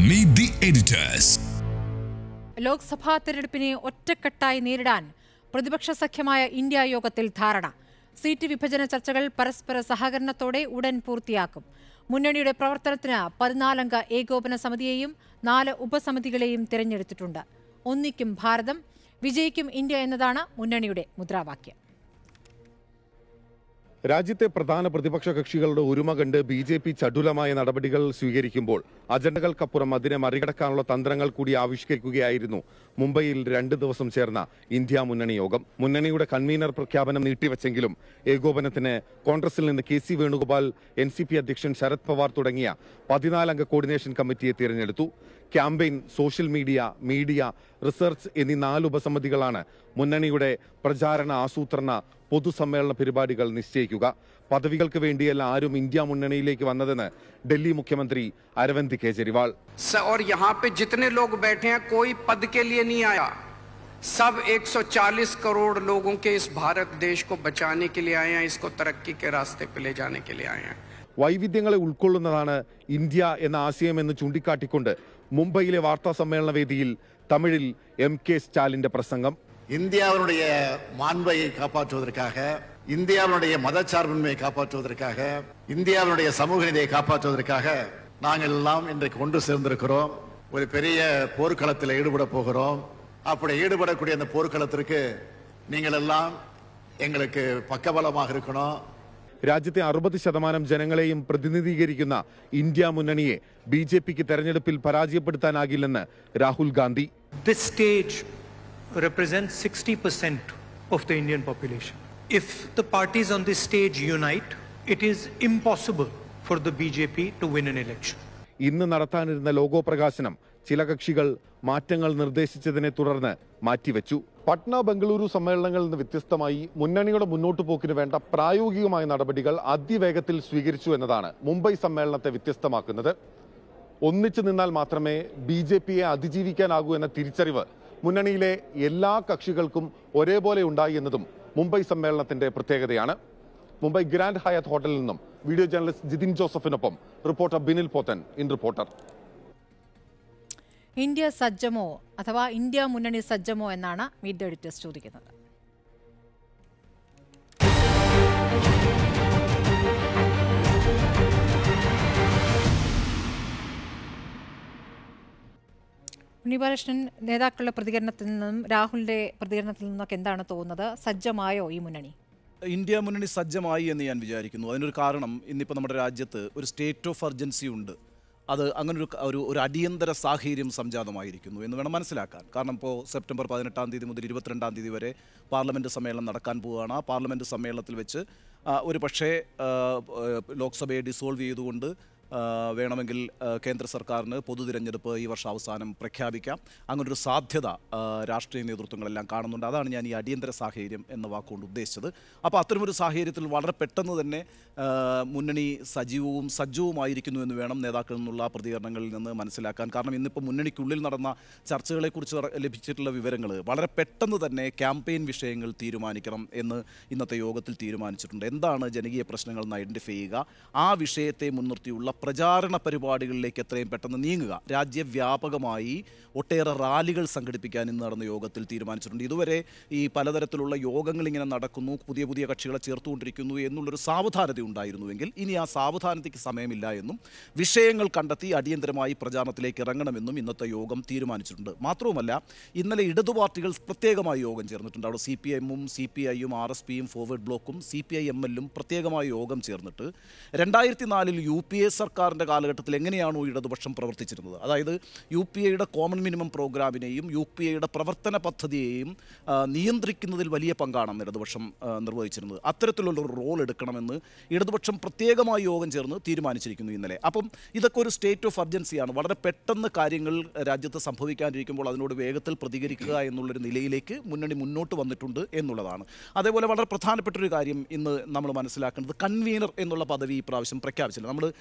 Meet the editors. Lok Sabha തെരഞ്ഞെടുപ്പിനെ ഒറ്റക്കെട്ടായി നേരിടാൻ പ്രതിപക്ഷ സഖ്യമായ ഇന്ത്യ യോഗത്തിൽ ധാരണ സീറ്റ് വിഭജന ചർച്ചകൾ പരസ്പര സഹകരണത്തോടെ ഉടൻ പൂർത്തിയാക്കും മുന്നണിയുടെ പ്രവർത്തനത്തിന് പതിനാലംഗ ഏകോപന സമിതിയെയും നാല് ഉപസമിതികളെയും തിരഞ്ഞെടുത്തിട്ടുണ്ട് ഒന്നിക്കും ഭാരതം വിജയിക്കും ഇന്ത്യ എന്നതാണ് മുന്നണിയുടെ മുദ്രാവാക്യം രാജ്യത്തെ പ്രധാന പ്രതിപക്ഷ കക്ഷികളുടെ ഒരുമ കണ്ട് ബി ജെ പി ചടുലമായ നടപടികൾ സ്വീകരിക്കുമ്പോൾ അജണ്ടകൾക്കപ്പുറം അതിനെ മറികടക്കാനുള്ള തന്ത്രങ്ങൾ കൂടി ആവിഷ്കരിക്കുകയായിരുന്നു മുംബൈയിൽ രണ്ട് ദിവസം ചേർന്ന ഇന്ത്യ മുന്നണി യോഗം മുന്നണിയുടെ കൺവീനർ പ്രഖ്യാപനം നീട്ടിവെച്ചെങ്കിലും ഏകോപനത്തിന് കോൺഗ്രസിൽ നിന്ന് K C Venugopal N C P അധ്യക്ഷൻ ശരത് പവാർ തുടങ്ങിയ പതിനാലംഗ കോർഡിനേഷൻ കമ്മിറ്റിയെ തിരഞ്ഞെടുത്തു campaign social media media research എന്നീ നാല് ഉപസമിതികളാണ് മുന്നണിയുടെ പ്രചാരണ ആസൂത്രണ പൊതുസമ്മേളന പരിപാടികൾ നിശ്ചയിക്കുക പദവികൾക്ക് വേണ്ടിയല്ല ആരും ഇന്ത്യ മുന്നണിയിലേക്ക് വന്നതെന്ന് ഡൽഹി മുഖ്യമന്ത്രി അരവിന്ദ് കെജ്രിവാൾ स- और यहाँ पे जितने लोग बैठे हैं कोई पद के लिए नहीं आया सब 140 करोड़ लोगों के इस भारत देश को बचाने के लिए आए हैं इसको तरक्की के रास्ते पे ले जाने के लिए आए हैं വൈവിധ്യങ്ങളെ ഉൾക്കൊള്ളുന്നതാണ് ഇന്ത്യ എന്ന ആശയമെന്ന് ചൂണ്ടിക്കാട്ടിക്കൊണ്ട് മുംബൈയിലെ വാർത്താ സമ്മേളന വേദിയിൽ തമിഴിൽ എം കെ സ്റ്റാലിന്റെ പ്രസംഗം இந்தியாவினுடைய மாண்பை காப்பாற்றுவதற்காக இந்தியாவினுடைய மதச்சார்பின்மையை காப்பாற்றுவதற்காக இந்தியாவினுடைய சமூக நீதியை காப்பாற்றுவதற்காக நாங்கள் எல்லாம் இன்றைக்கு ஒன்று சேர்ந்திருக்கிறோம் ஒரு பெரிய போர்க்களத்தில் ஈடுபட போகிறோம் அப்படி ஈடுபடக்கூடிய அந்த போர்க்களத்திற்கு நீங்கள் எல்லாம் எங்களுக்கு பக்கபலமாக இருக்கணும் രാജ്യത്തെ അറുപത് ശതമാനം ജനങ്ങളെയും പ്രതിനിധീകരിക്കുന്ന ഇന്ത്യ മുന്നണിയെ ബി ജെ പിക്ക് തെരഞ്ഞെടുപ്പിൽ പരാജയപ്പെടുത്താനാകില്ലെന്ന് Rahul Gandhi This stage represents 60% of the Indian population. If the parties on this stage unite, it is impossible for the BJP to win an election. ഇന്ന് നടത്താനിരുന്ന ലോഗോ പ്രകാശനം ചില കക്ഷികൾ മാറ്റങ്ങൾ നിർദ്ദേശിച്ചതിനെ തുടർന്ന് മാറ്റിവെച്ചു പട്ന ബംഗളൂരു സമ്മേളനങ്ങളിൽ നിന്ന് വ്യത്യസ്തമായി മുന്നണിയുടെ മുന്നോട്ടു പോക്കിന് വേണ്ട പ്രായോഗികമായ നടപടികൾ അതിവേഗത്തിൽ സ്വീകരിച്ചു എന്നതാണ് മുംബൈ സമ്മേളനത്തെ വ്യത്യസ്തമാക്കുന്നത് ഒന്നിച്ചു നിന്നാൽ മാത്രമേ ബി ജെ പിയെ അതിജീവിക്കാനാകൂ എന്ന തിരിച്ചറിവ് മുന്നണിയിലെ എല്ലാ കക്ഷികൾക്കും ഒരേപോലെ ഉണ്ടായി എന്നതും മുംബൈ സമ്മേളനത്തിന്റെ പ്രത്യേകതയാണ് മുംബൈ ഗ്രാൻഡ് ഹയാത്ത് ഹോട്ടലിൽ നിന്നും വീഡിയോ ജേർണലിസ്റ്റ് ജിതിൻ ജോസഫിനൊപ്പം reporter Binil Pothan in reporter India സജ്ജമോ അഥവാ ഇന്ത്യ മുന്നണി സജ്ജമോ എന്നാണ് മീറ്റ് ദ എഡിറ്റേഴ്സ് ചോദിക്കുന്നത് ഉണ്ണിബാലകൃഷ്ണൻ നേതാക്കളുടെ പ്രതികരണത്തിൽ നിന്നും രാഹുലിന്റെ പ്രതികരണത്തിൽ നിന്നൊക്കെ എന്താണ് തോന്നുന്നത് സജ്ജമായോ ഈ മുന്നണി ഇന്ത്യ മുന്നണി സജ്ജമായി എന്ന് ഞാൻ വിചാരിക്കുന്നു അതിനൊരു കാരണം ഇന്നിപ്പോൾ നമ്മുടെ രാജ്യത്ത് ഒരു സ്റ്റേറ്റ് ഓഫ് അർജൻസി ഉണ്ട് അത് അങ്ങനൊരു ക- ഒരു ഒരു അടിയന്തര സാഹചര്യം സംജാതമായിരിക്കുന്നു എന്ന് വേണം മനസ്സിലാക്കാൻ കാരണം ഇപ്പോൾ സെപ്റ്റംബർ പതിനെട്ടാം തീയതി മുതൽ ഇരുപത്തിരണ്ടാം തീയതി വരെ പാർലമെൻറ്റ് സമ്മേളനം നടക്കാൻ പോവുകയാണ് ആ പാർലമെൻറ്റ് സമ്മേളനത്തിൽ വെച്ച് ആ, ഒരു പക്ഷേ ആ, ഏഹ്, ലോക്സഭയെ ഡിസോൾവ് ചെയ്തുകൊണ്ട് ആ, വേണമെങ്കിൽ ആ, കേന്ദ്ര സർക്കാരിന് പൊതു തിരഞ്ഞെടുപ്പ് ഈ വർഷം അവസാനം പ്രഖ്യാപിക്കാം അങ്ങനൊരു സാധ്യത ആ, രാഷ്ട്രീയ നേതൃത്വങ്ങളെല്ലാം കാണുന്നുണ്ട് അതാണ് ഞാൻ ഈ അടിയന്തര സാഹചര്യം എന്ന വാക്കുകൊണ്ട് ഉദ്ദേശിച്ചത് അപ്പോൾ അത്തരമൊരു സാഹചര്യത്തിൽ വളരെ പെട്ടെന്ന് തന്നെ ആ, മുന്നണി സജീവവും സജ്ജവുമായിരിക്കുന്നു എന്ന് വേണം നേതാക്കളിൽ നിന്നുള്ള പ്രതികരണങ്ങളിൽ നിന്ന് മനസ്സിലാക്കാൻ കാരണം ഇന്നിപ്പോൾ മുന്നണിക്കുള്ളിൽ നടന്ന ചർച്ചകളെക്കുറിച്ച് പറ- ലഭിച്ചിട്ടുള്ള വിവരങ്ങൾ വളരെ പെട്ടെന്ന് തന്നെ ക്യാമ്പയിൻ വിഷയങ്ങൾ തീരുമാനിക്കണം എന്ന് ഇന്നത്തെ യോഗത്തിൽ തീരുമാനിച്ചിട്ടുണ്ട് എന്താണ് ജനകീയ പ്രശ്നങ്ങൾ എന്ന് ഐഡൻറ്റിഫൈ ചെയ്യുക ആ വിഷയത്തെ മുൻനിർത്തിയുള്ള പ്രചാരണ പരിപാടികളിലേക്ക് എത്രയും പെട്ടെന്ന് നീങ്ങുക രാജ്യവ്യാപകമായി ഒട്ടേറെ റാലികൾ സംഘടിപ്പിക്കാൻ ഇന്ന് നടന്ന യോഗത്തിൽ തീരുമാനിച്ചിട്ടുണ്ട് ഇതുവരെ ഈ പലതരത്തിലുള്ള യോഗങ്ങൾ ഇങ്ങനെ നടക്കുന്നു പുതിയ പുതിയ കക്ഷികളെ ചേർത്തുകൊണ്ടിരിക്കുന്നു എന്നുള്ളൊരു സാവധാനത ഉണ്ടായിരുന്നുവെങ്കിൽ ഇനി ആ സാവധാനതയ്ക്ക് സമയമില്ല എന്നും വിഷയങ്ങൾ കണ്ടെത്തി അടിയന്തരമായി പ്രചാരണത്തിലേക്ക് ഇറങ്ങണമെന്നും ഇന്നത്തെ യോഗം തീരുമാനിച്ചിട്ടുണ്ട് മാത്രവുമല്ല ഇന്നലെ ഇടതു പാർട്ടികൾ പ്രത്യേകമായി യോഗം ചേർന്നിട്ടുണ്ട് അവിടെ സി പി എമ്മും സി പി ഐയും ആർ എസ് പിയും ഫോർവേഡ് ബ്ലോക്കും സി പി ഐ എം എല്ലും പ്രത്യേകമായി യോഗം ചേർന്നിട്ട് രണ്ടായിരത്തി നാലിൽ യു പി എ സർക്കാരിൻ്റെ കാലഘട്ടത്തിൽ എങ്ങനെയാണോ ഇടതുപക്ഷം പ്രവർത്തിച്ചിരുന്നത് അതായത് യു പി ഐയുടെ കോമൺ മിനിമം പ്രോഗ്രാമിനെയും യു പി ഐയുടെ പ്രവർത്തന പദ്ധതിയെയും ആ, നിയന്ത്രിക്കുന്നതിൽ വലിയ പങ്കാണ് അന്ന് ഇടതുപക്ഷം ആ, നിർവഹിച്ചിരുന്നത് അത്തരത്തിലുള്ള ഒരു റോൾ എടുക്കണമെന്ന് ഇടതുപക്ഷം പ്രത്യേകമായി യോഗം ചേർന്ന് തീരുമാനിച്ചിരിക്കുന്നു ഇന്നലെ അപ്പം ഇതൊക്കെ ഒരു സ്റ്റേറ്റ് ഓഫ് അർജൻസിയാണ് വളരെ പെട്ടെന്ന് കാര്യങ്ങൾ രാജ്യത്ത് സംഭവിക്കാനിരിക്കുമ്പോൾ അതിനോട് വേഗത്തിൽ പ്രതികരിക്കുക എന്നുള്ളൊരു നിലയിലേക്ക് മുന്നണി മുന്നോട്ട് വന്നിട്ടുണ്ട് എന്നുള്ളതാണ് അതേപോലെ വളരെ പ്രധാനപ്പെട്ട ഒരു കാര്യം ഇന്ന് നമ്മൾ മനസ്സിലാക്കേണ്ടത് കൺവീനർ എന്നുള്ള പദവി ഈ പ്രാവശ്യം പ്രഖ്യാപിച്ചില്ല നമ്മൾ കഴിഞ്ഞ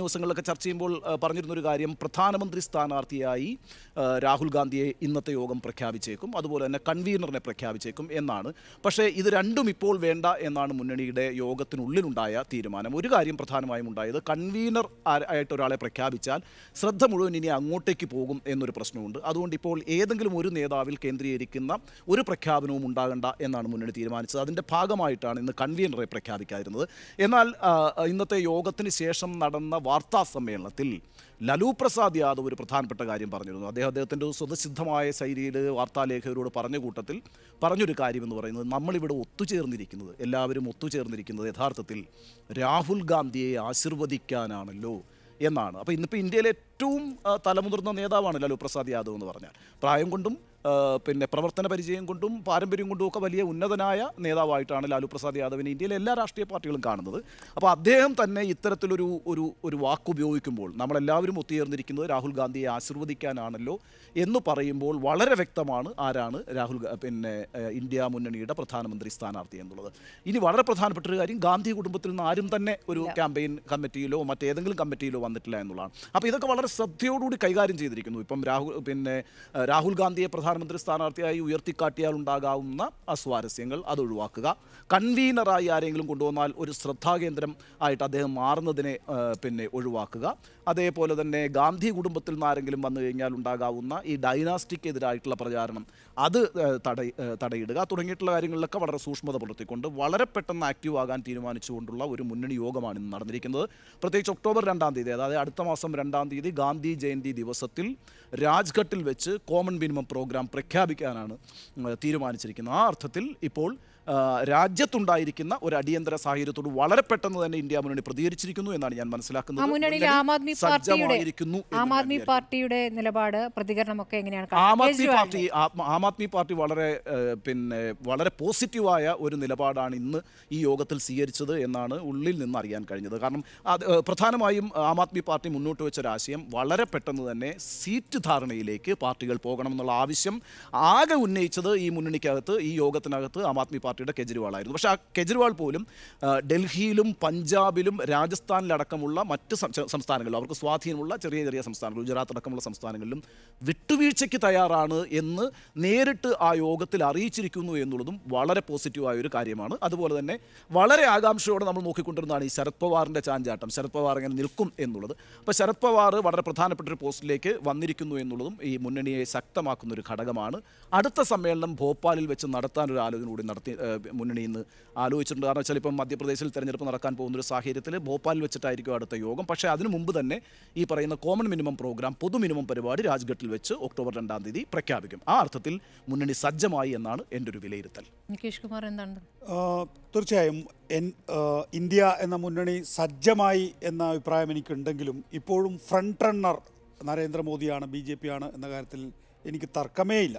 ദിവസങ്ങളിലൊക്കെ ചർച്ച ചെയ്യുമ്പോൾ ആ, പറഞ്ഞിരുന്നൊരു കാര്യം പ്രധാനമന്ത്രി സ്ഥാനാർത്ഥിയായി ആ, രാഹുൽ ഗാന്ധിയെ ഇന്നത്തെ യോഗം പ്രഖ്യാപിച്ചേക്കും അതുപോലെ തന്നെ കൺവീനറിനെ പ്രഖ്യാപിച്ചേക്കും എന്നാണ് പക്ഷേ ഇത് രണ്ടും ഇപ്പോൾ വേണ്ട എന്നാണ് മുന്നണിയുടെ യോഗത്തിനുള്ളിലുണ്ടായ തീരുമാനം ഒരു കാര്യം പ്രധാനമായും ഉണ്ടായത് കൺവീനർ ആ- ആയിട്ട് ഒരാളെ പ്രഖ്യാപിച്ചാൽ ശ്രദ്ധ മുഴുവൻ ഇനി അങ്ങോട്ടേക്ക് പോകും എന്നൊരു പ്രശ്നമുണ്ട് അതുകൊണ്ട് ഇപ്പോൾ ഏതെങ്കിലും ഒരു നേതാവിൽ കേന്ദ്രീകരിക്കുന്ന ഒരു പ്രഖ്യാപനവും ഉണ്ടാകണ്ട എന്നാണ് മുന്നണി തീരുമാനിച്ചത് അതിൻ്റെ ഭാഗമായിട്ടാണ് ഇന്ന് കൺവീനറെ പ്രഖ്യാപിക്കാതിരുന്നത് എന്നാൽ ആ, ഇന്നത്തെ യോഗത്തിന് ശേഷം നടന്ന വാർത്താ സമ്മേളനത്തിൽ ലലു പ്രസാദ് യാദവ് ഒരു പ്രധാനപ്പെട്ട കാര്യം പറഞ്ഞിരുന്നു അദ്ദേഹം അദ്ദേഹത്തിൻ്റെ ഒരു സ്വതസിദ്ധമായ ശൈലിയിൽ വാർത്താലേഖകരോട് പറഞ്ഞ കൂട്ടത്തിൽ പറഞ്ഞൊരു കാര്യം എന്ന് പറയുന്നത് നമ്മളിവിടെ ഒത്തുചേർന്നിരിക്കുന്നത് എല്ലാവരും ഒത്തുചേർന്നിരിക്കുന്നത് യഥാർത്ഥത്തിൽ രാഹുൽ ഗാന്ധിയെ ആശീർവദിക്കാനാണല്ലോ എന്നാണ് അപ്പോൾ ഇന്നിപ്പോൾ ഇന്ത്യയിലെ ഏറ്റവും ആ, തലമുതിർന്ന നേതാവാണ് ലാലു പ്രസാദ് യാദവ് എന്ന് പറഞ്ഞാൽ പ്രായം കൊണ്ടും ആ, പിന്നെ പ്രവർത്തന പരിചയം കൊണ്ടും പാരമ്പര്യം കൊണ്ടും ഒക്കെ വലിയ ഉന്നതനായ നേതാവായിട്ടാണ് ലാലു പ്രസാദ് യാദവിനെ ഇന്ത്യയിലെ എല്ലാ രാഷ്ട്രീയ പാർട്ടികളും കാണുന്നത് അപ്പോൾ അദ്ദേഹം തന്നെ ഇത്തരത്തിലൊരു ഒരു ഒരു വാക്ക് ഉപയോഗിക്കുമ്പോൾ നമ്മളെല്ലാവരും ഒത്തുചേർന്നിരിക്കുന്നത് രാഹുൽ ഗാന്ധിയെ ആശീർവദിക്കാനാണല്ലോ എന്ന് പറയുമ്പോൾ വളരെ വ്യക്തമാണ് ആരാണ് രാഹുൽ ഗാ- പിന്നെ ഏഹ്, ഇന്ത്യ മുന്നണിയുടെ പ്രധാനമന്ത്രി സ്ഥാനാർത്ഥി എന്നുള്ളത് ഇനി വളരെ പ്രധാനപ്പെട്ട ഒരു കാര്യം ഗാന്ധി കുടുംബത്തിൽ നിന്ന് ആരും തന്നെ ഒരു ക്യാമ്പയിൻ കമ്മിറ്റിയിലോ മറ്റേതെങ്കിലും കമ്മിറ്റിയിലോ വന്നിട്ടില്ല എന്നുള്ളതാണ് അപ്പോൾ ഇതൊക്കെ വളരെ ശ്രദ്ധയോടുകൂടി കൈകാര്യം ചെയ്തിരിക്കുന്നു ഇപ്പം രാഹുൽ പിന്നെ ഏഹ്, രാഹുൽ ഗാന്ധിയെ പ്രധാനമന്ത്രി സ്ഥാനാർത്ഥിയായി ഉയർത്തിക്കാട്ടിയാൽ ഉണ്ടാകാവുന്ന അസ്വാരസ്യങ്ങൾ അത് ഒഴിവാക്കുക കൺവീനറായി ആരെങ്കിലും കൊണ്ടുവന്നാൽ ഒരു ശ്രദ്ധാകേന്ദ്രം ആയിട്ട് അദ്ദേഹം മാറുന്നതിനെ ഏഹ്, പിന്നെ ഒഴിവാക്കുക അതേപോലെ തന്നെ ഗാന്ധി കുടുംബത്തിൽ നിന്ന് ആരെങ്കിലും വന്നു കഴിഞ്ഞാൽ ഉണ്ടാകാവുന്ന ഈ ഡൈനാസ്റ്റിക് എതിരായിട്ടുള്ള പ്രചാരണം അത് ഏഹ്, തട ഏഹ്, തടയിടുക തുടങ്ങിയിട്ടുള്ള കാര്യങ്ങളിലൊക്കെ വളരെ സൂക്ഷ്മത പുലർത്തിക്കൊണ്ട് വളരെ പെട്ടെന്ന് ആക്റ്റീവ് ആകാൻ തീരുമാനിച്ചുകൊണ്ടുള്ള ഒരു മുന്നണി യോഗമാണ് ഇന്ന് നടന്നിരിക്കുന്നത് പ്രത്യേകിച്ച് ഒക്ടോബർ രണ്ടാം തീയതി അതായത് അടുത്ത മാസം രണ്ടാം തീയതി ഗാന്ധി ജയന്തി ദിവസത്തിൽ രാജ്ഘട്ടിൽ വെച്ച് കോമൺ മിനിമം പ്രോഗ്രാം പ്രഖ്യാപിക്കാനാണ് ഉം, തീരുമാനിച്ചിരിക്കുന്നത് ആ അർത്ഥത്തിൽ ഇപ്പോൾ ആ, രാജ്യത്തുണ്ടായിരിക്കുന്ന ഒരു അടിയന്തര സാഹചര്യത്തോട് വളരെ പെട്ടെന്ന് തന്നെ ഇന്ത്യ മുന്നണി പ്രതികരിച്ചിരിക്കുന്നു എന്നാണ് ഞാൻ ആ മനസ്സിലാക്കുന്നത് മുന്നണിയിൽ മുന്നണി ആം ആദ്മി പാർട്ടിയുടെ സജ്ജമായിരിക്കുന്നു എന്ന് ആം ഞാൻ ആദ്മി വിചാരിക്കുന്നു. പാർട്ടിയുടെ നിലപാട് പ്രതികരണമൊക്കെ എങ്ങനെയാണ് ആം കാണുന്നത്? ആദ്മി കേജ്രിവാളിന്റെ- പാർട്ടി ആത്മ- ആം ആദ്മി പാർട്ടി വളരെ ഏഹ്, പിന്നെ വളരെ പോസിറ്റീവായ ഒരു നിലപാടാണ് ഇന്ന് ഈ യോഗത്തിൽ സ്വീകരിച്ചത് എന്നാണ് ഉള്ളിൽ നിന്ന് അറിയാൻ കഴിഞ്ഞത് കാരണം അത് ഏഹ്, പ്രധാനമായും ആം ആദ്മി പാർട്ടി മുന്നോട്ട് വെച്ച ഒരു ആശയം വളരെ പെട്ടെന്ന് തന്നെ സീറ്റ് ധാരണയിലേക്ക് പാർട്ടികൾ പോകണം എന്നുള്ള ആവശ്യം ആകെ ഉന്നയിച്ചത് ഈ മുന്നണിക്കകത്ത് ഈ യോഗത്തിനകത്ത് ആം ആദ്മി പാർട്ടിയുടെ കെജ്രിവാളായിരുന്നു പക്ഷേ ആ കെജ്രിവാൾ പോലും ആ, ഡൽഹിയിലും പഞ്ചാബിലും രാജസ്ഥാനിലടക്കമുള്ള മറ്റ് സം- സംസ്ഥാനങ്ങളിലും അവർക്ക് സ്വാധീനമുള്ള ചെറിയ ചെറിയ സംസ്ഥാനങ്ങൾ ഗുജറാത്ത് അടക്കമുള്ള സംസ്ഥാനങ്ങളിലും വിട്ടുവീഴ്ചയ്ക്ക് തയ്യാറാണ് എന്ന് നേരിട്ട് ആ യോഗത്തിൽ അറിയിച്ചിരിക്കുന്നു എന്നുള്ളതും വളരെ പോസിറ്റീവായ ഒരു കാര്യമാണ് അതുപോലെ തന്നെ വളരെ ആകാംക്ഷയോടെ നമ്മൾ നോക്കിക്കൊണ്ടിരുന്നതാണ് ഈ ശരത് പവാറിൻ്റെ ചാഞ്ചാട്ടം ശരത് പവാർ എങ്ങനെ നിൽക്കും എന്നുള്ളത് അപ്പോൾ ശരത് പവാർ വളരെ പ്രധാനപ്പെട്ട ഒരു പോസ്റ്റിലേക്ക് വന്നിരിക്കുന്നു എന്നുള്ളതും ഈ മുന്നണിയെ ശക്തമാക്കുന്ന ഒരു ഘടകമാണ് അടുത്ത സമ്മേളനം ഭോപ്പാലിൽ വെച്ച് നടത്താൻ ഒരു ആലോചന കൂടി നടത്തി ഏഹ്, മുന്നണി ഇന്ന് ആലോചിച്ചിട്ടുണ്ട് കാരണം വെച്ചാൽ ഇപ്പം മധ്യപ്രദേശിൽ തെരഞ്ഞെടുപ്പ് നടക്കാൻ പോകുന്ന ഒരു സാഹചര്യത്തിൽ ഭോപ്പാലിൽ വെച്ചിട്ടായിരിക്കും അടുത്ത യോഗം പക്ഷേ അതിനു മുമ്പ് തന്നെ ഈ പറയുന്ന കോമൺ മിനിമം പ്രോഗ്രാം പൊതു മിനിമം പരിപാടി രാജ്ഘട്ടിൽ വെച്ച് ഒക്ടോബർ രണ്ടാം തീയതി പ്രഖ്യാപിക്കും ആ അർത്ഥത്തിൽ മുന്നണി സജ്ജമായി എന്നാണ് എൻ്റെ ഒരു വിലയിരുത്തൽ നികേഷ് കുമാർ എന്താണ് ആ, തീർച്ചയായും എൻ ആ, ഇന്ത്യ എന്ന മുന്നണി സജ്ജമായി എന്ന അഭിപ്രായം എനിക്കുണ്ടെങ്കിലും ഇപ്പോഴും ഫ്രണ്ട് റണ്ണർ നരേന്ദ്രമോദിയാണ് ബി ജെ പി ആണ് എന്ന കാര്യത്തിൽ എനിക്ക് തർക്കമേ ഇല്ല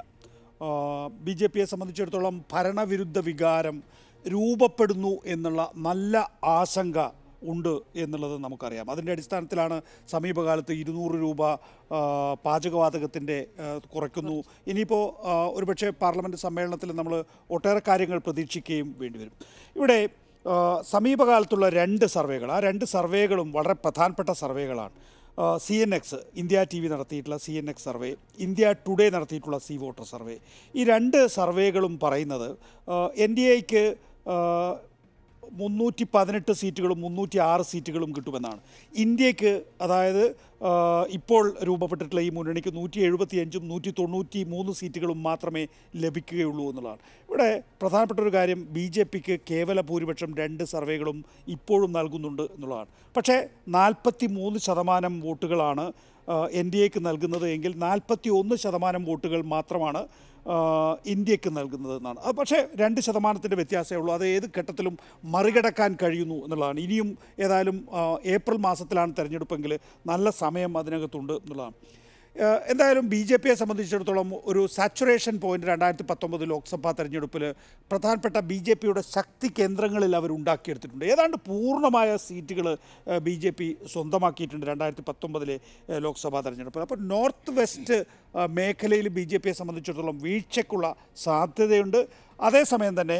ബി ജെ പിയെ സംബന്ധിച്ചിടത്തോളം ഭരണവിരുദ്ധ വികാരം രൂപപ്പെടുന്നു എന്നുള്ള നല്ല ആശങ്ക ഉണ്ട് എന്നുള്ളത് നമുക്കറിയാം അതിൻ്റെ അടിസ്ഥാനത്തിലാണ് സമീപകാലത്ത് ഇരുന്നൂറ് രൂപ ആ, പാചകവാതകത്തിൻ്റെ ആ, കുറയ്ക്കുന്നു ഇനിയിപ്പോൾ ആ, ഒരുപക്ഷെ പാർലമെൻറ്റ് സമ്മേളനത്തിൽ നമ്മൾ ഒട്ടേറെ കാര്യങ്ങൾ പ്രതീക്ഷിക്കുകയും വേണ്ടിവരും ഇവിടെ ആ, സമീപകാലത്തുള്ള രണ്ട് സർവേകൾ ആ രണ്ട് സർവേകളും വളരെ പ്രധാനപ്പെട്ട സർവേകളാണ് C N X India T V നടത്തിയിട്ടുള്ള C N X survey India today നടത്തിയിട്ടുള്ള സി വോട്ടർ സർവേ ഈ രണ്ട് സർവേകളും പറയുന്നത് എൻ ഡി എക്ക് മുന്നൂറ്റി പതിനെട്ട് സീറ്റുകളും മുന്നൂറ്റി ആറ് സീറ്റുകളും കിട്ടുമെന്നാണ് ഇന്ത്യക്ക് അതായത് ആ, ഇപ്പോൾ രൂപപ്പെട്ടിട്ടുള്ള ഈ മുന്നണിക്ക് നൂറ്റി എഴുപത്തി അഞ്ചും നൂറ്റി തൊണ്ണൂറ്റി മൂന്ന് സീറ്റുകളും മാത്രമേ ലഭിക്കുകയുള്ളൂ എന്നുള്ളതാണ് ഇവിടെ പ്രധാനപ്പെട്ട ഒരു കാര്യം ബി ജെ പിക്ക് കേവല ഭൂരിപക്ഷം രണ്ട് സർവേകളും ഇപ്പോഴും നൽകുന്നുണ്ട് എന്നുള്ളതാണ് പക്ഷേ നാൽപ്പത്തി മൂന്ന് ശതമാനം വോട്ടുകളാണ് എൻ ഡി എക്ക് നൽകുന്നത് എങ്കിൽ നാൽപ്പത്തി ഒന്ന് ശതമാനം വോട്ടുകൾ മാത്രമാണ് ആ, ഇന്ത്യക്ക് നൽകുന്നത് എന്നാണ് അത് പക്ഷേ രണ്ട് ശതമാനത്തിൻ്റെ വ്യത്യാസമേ ഉള്ളൂ അത് ഏത് ഘട്ടത്തിലും മറികടക്കാൻ കഴിയുന്നു എന്നുള്ളതാണ് ഇനിയും ഏതായാലും ആ, ഏപ്രിൽ മാസത്തിലാണ് തിരഞ്ഞെടുപ്പെങ്കിൽ നല്ല സമയം അതിനകത്തുണ്ട് എന്നുള്ളതാണ് ആ, എന്തായാലും ബി ജെ പിയെ സംബന്ധിച്ചിടത്തോളം ഒരു സാച്ചുറേഷൻ പോയിന്റ് രണ്ടായിരത്തി പത്തൊമ്പത് ലോക്സഭാ തെരഞ്ഞെടുപ്പിൽ പ്രധാനപ്പെട്ട ബി ജെ പിയുടെ ശക്തി കേന്ദ്രങ്ങളിൽ അവർ ഉണ്ടാക്കിയെടുത്തിട്ടുണ്ട് ഏതാണ്ട് പൂർണ്ണമായ സീറ്റുകൾ ബി ജെ പി സ്വന്തമാക്കിയിട്ടുണ്ട് രണ്ടായിരത്തി പത്തൊമ്പതിലെ ലോക്സഭാ തെരഞ്ഞെടുപ്പിൽ അപ്പോൾ നോർത്ത് വെസ്റ്റ് ആ, മേഖലയിൽ ബി ജെ പിയെ സംബന്ധിച്ചിടത്തോളം വീഴ്ചയ്ക്കുള്ള സാധ്യതയുണ്ട് അതേസമയം തന്നെ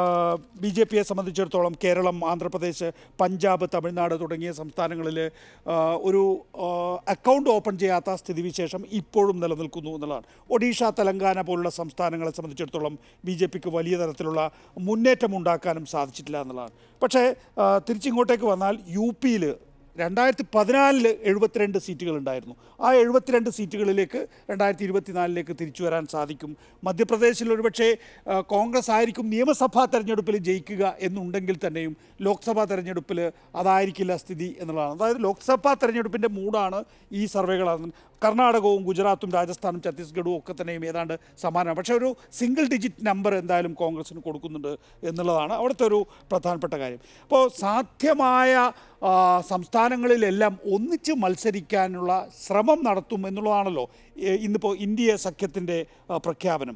ബി ജെ പിയെ സംബന്ധിച്ചിടത്തോളം കേരളം ആന്ധ്രാപ്രദേശ് പഞ്ചാബ് തമിഴ്നാട് തുടങ്ങിയ സംസ്ഥാനങ്ങളിൽ ആ, ഒരു ആ, അക്കൗണ്ട് ഓപ്പൺ ചെയ്യാത്ത സ്ഥിതിവിശേഷം ഇപ്പോഴും നിലനിൽക്കുന്നു എന്നുള്ളതാണ് ഒഡീഷ തെലങ്കാന പോലുള്ള സംസ്ഥാനങ്ങളെ സംബന്ധിച്ചിടത്തോളം ബി ജെ പിക്ക് വലിയ തരത്തിലുള്ള മുന്നേറ്റം ഉണ്ടാക്കാനും സാധിച്ചിട്ടില്ല എന്നുള്ളതാണ് പക്ഷേ ആ, തിരിച്ചിങ്ങോട്ടേക്ക് വന്നാൽ യു പിയിൽ രണ്ടായിരത്തി പതിനാലില് എഴുപത്തിരണ്ട് സീറ്റുകൾ ഉണ്ടായിരുന്നു ആ എഴുപത്തിരണ്ട് സീറ്റുകളിലേക്ക് രണ്ടായിരത്തി ഇരുപത്തിനാലിലേക്ക് തിരിച്ചു വരാൻ സാധിക്കും മധ്യപ്രദേശിൽ ഒരുപക്ഷെ ആ, കോൺഗ്രസ് ആയിരിക്കും നിയമസഭാ തെരഞ്ഞെടുപ്പിൽ ജയിക്കുക എന്നുണ്ടെങ്കിൽ തന്നെയും ലോക്സഭാ തെരഞ്ഞെടുപ്പിൽ അതായിരിക്കില്ല സ്ഥിതി എന്നുള്ളതാണ് അതായത് ലോക്സഭാ തെരഞ്ഞെടുപ്പിൻ്റെ മൂടാണ് ഈ സർവേകളാണ് കർണാടകവും ഗുജറാത്തും രാജസ്ഥാനും ഛത്തീസ്ഗഡും ഒക്കെ തന്നെയും ഏതാണ്ട് സമാനമാണ് പക്ഷേ ഒരു സിംഗിൾ ഡിജിറ്റ് നമ്പർ എന്തായാലും കോൺഗ്രസിന് കൊടുക്കുന്നുണ്ട് എന്നുള്ളതാണ് അവിടുത്തെ ഒരു പ്രധാനപ്പെട്ട കാര്യം അപ്പോൾ സാധ്യമായ ആ, സംസ്ഥാനങ്ങളിലെല്ലാം ഒന്നിച്ച് മത്സരിക്കാനുള്ള ശ്രമം നടത്തും എന്നുള്ളതാണല്ലോ ഏ, ഇന്നിപ്പോൾ ഇന്ത്യ സഖ്യത്തിൻ്റെ ആ, പ്രഖ്യാപനം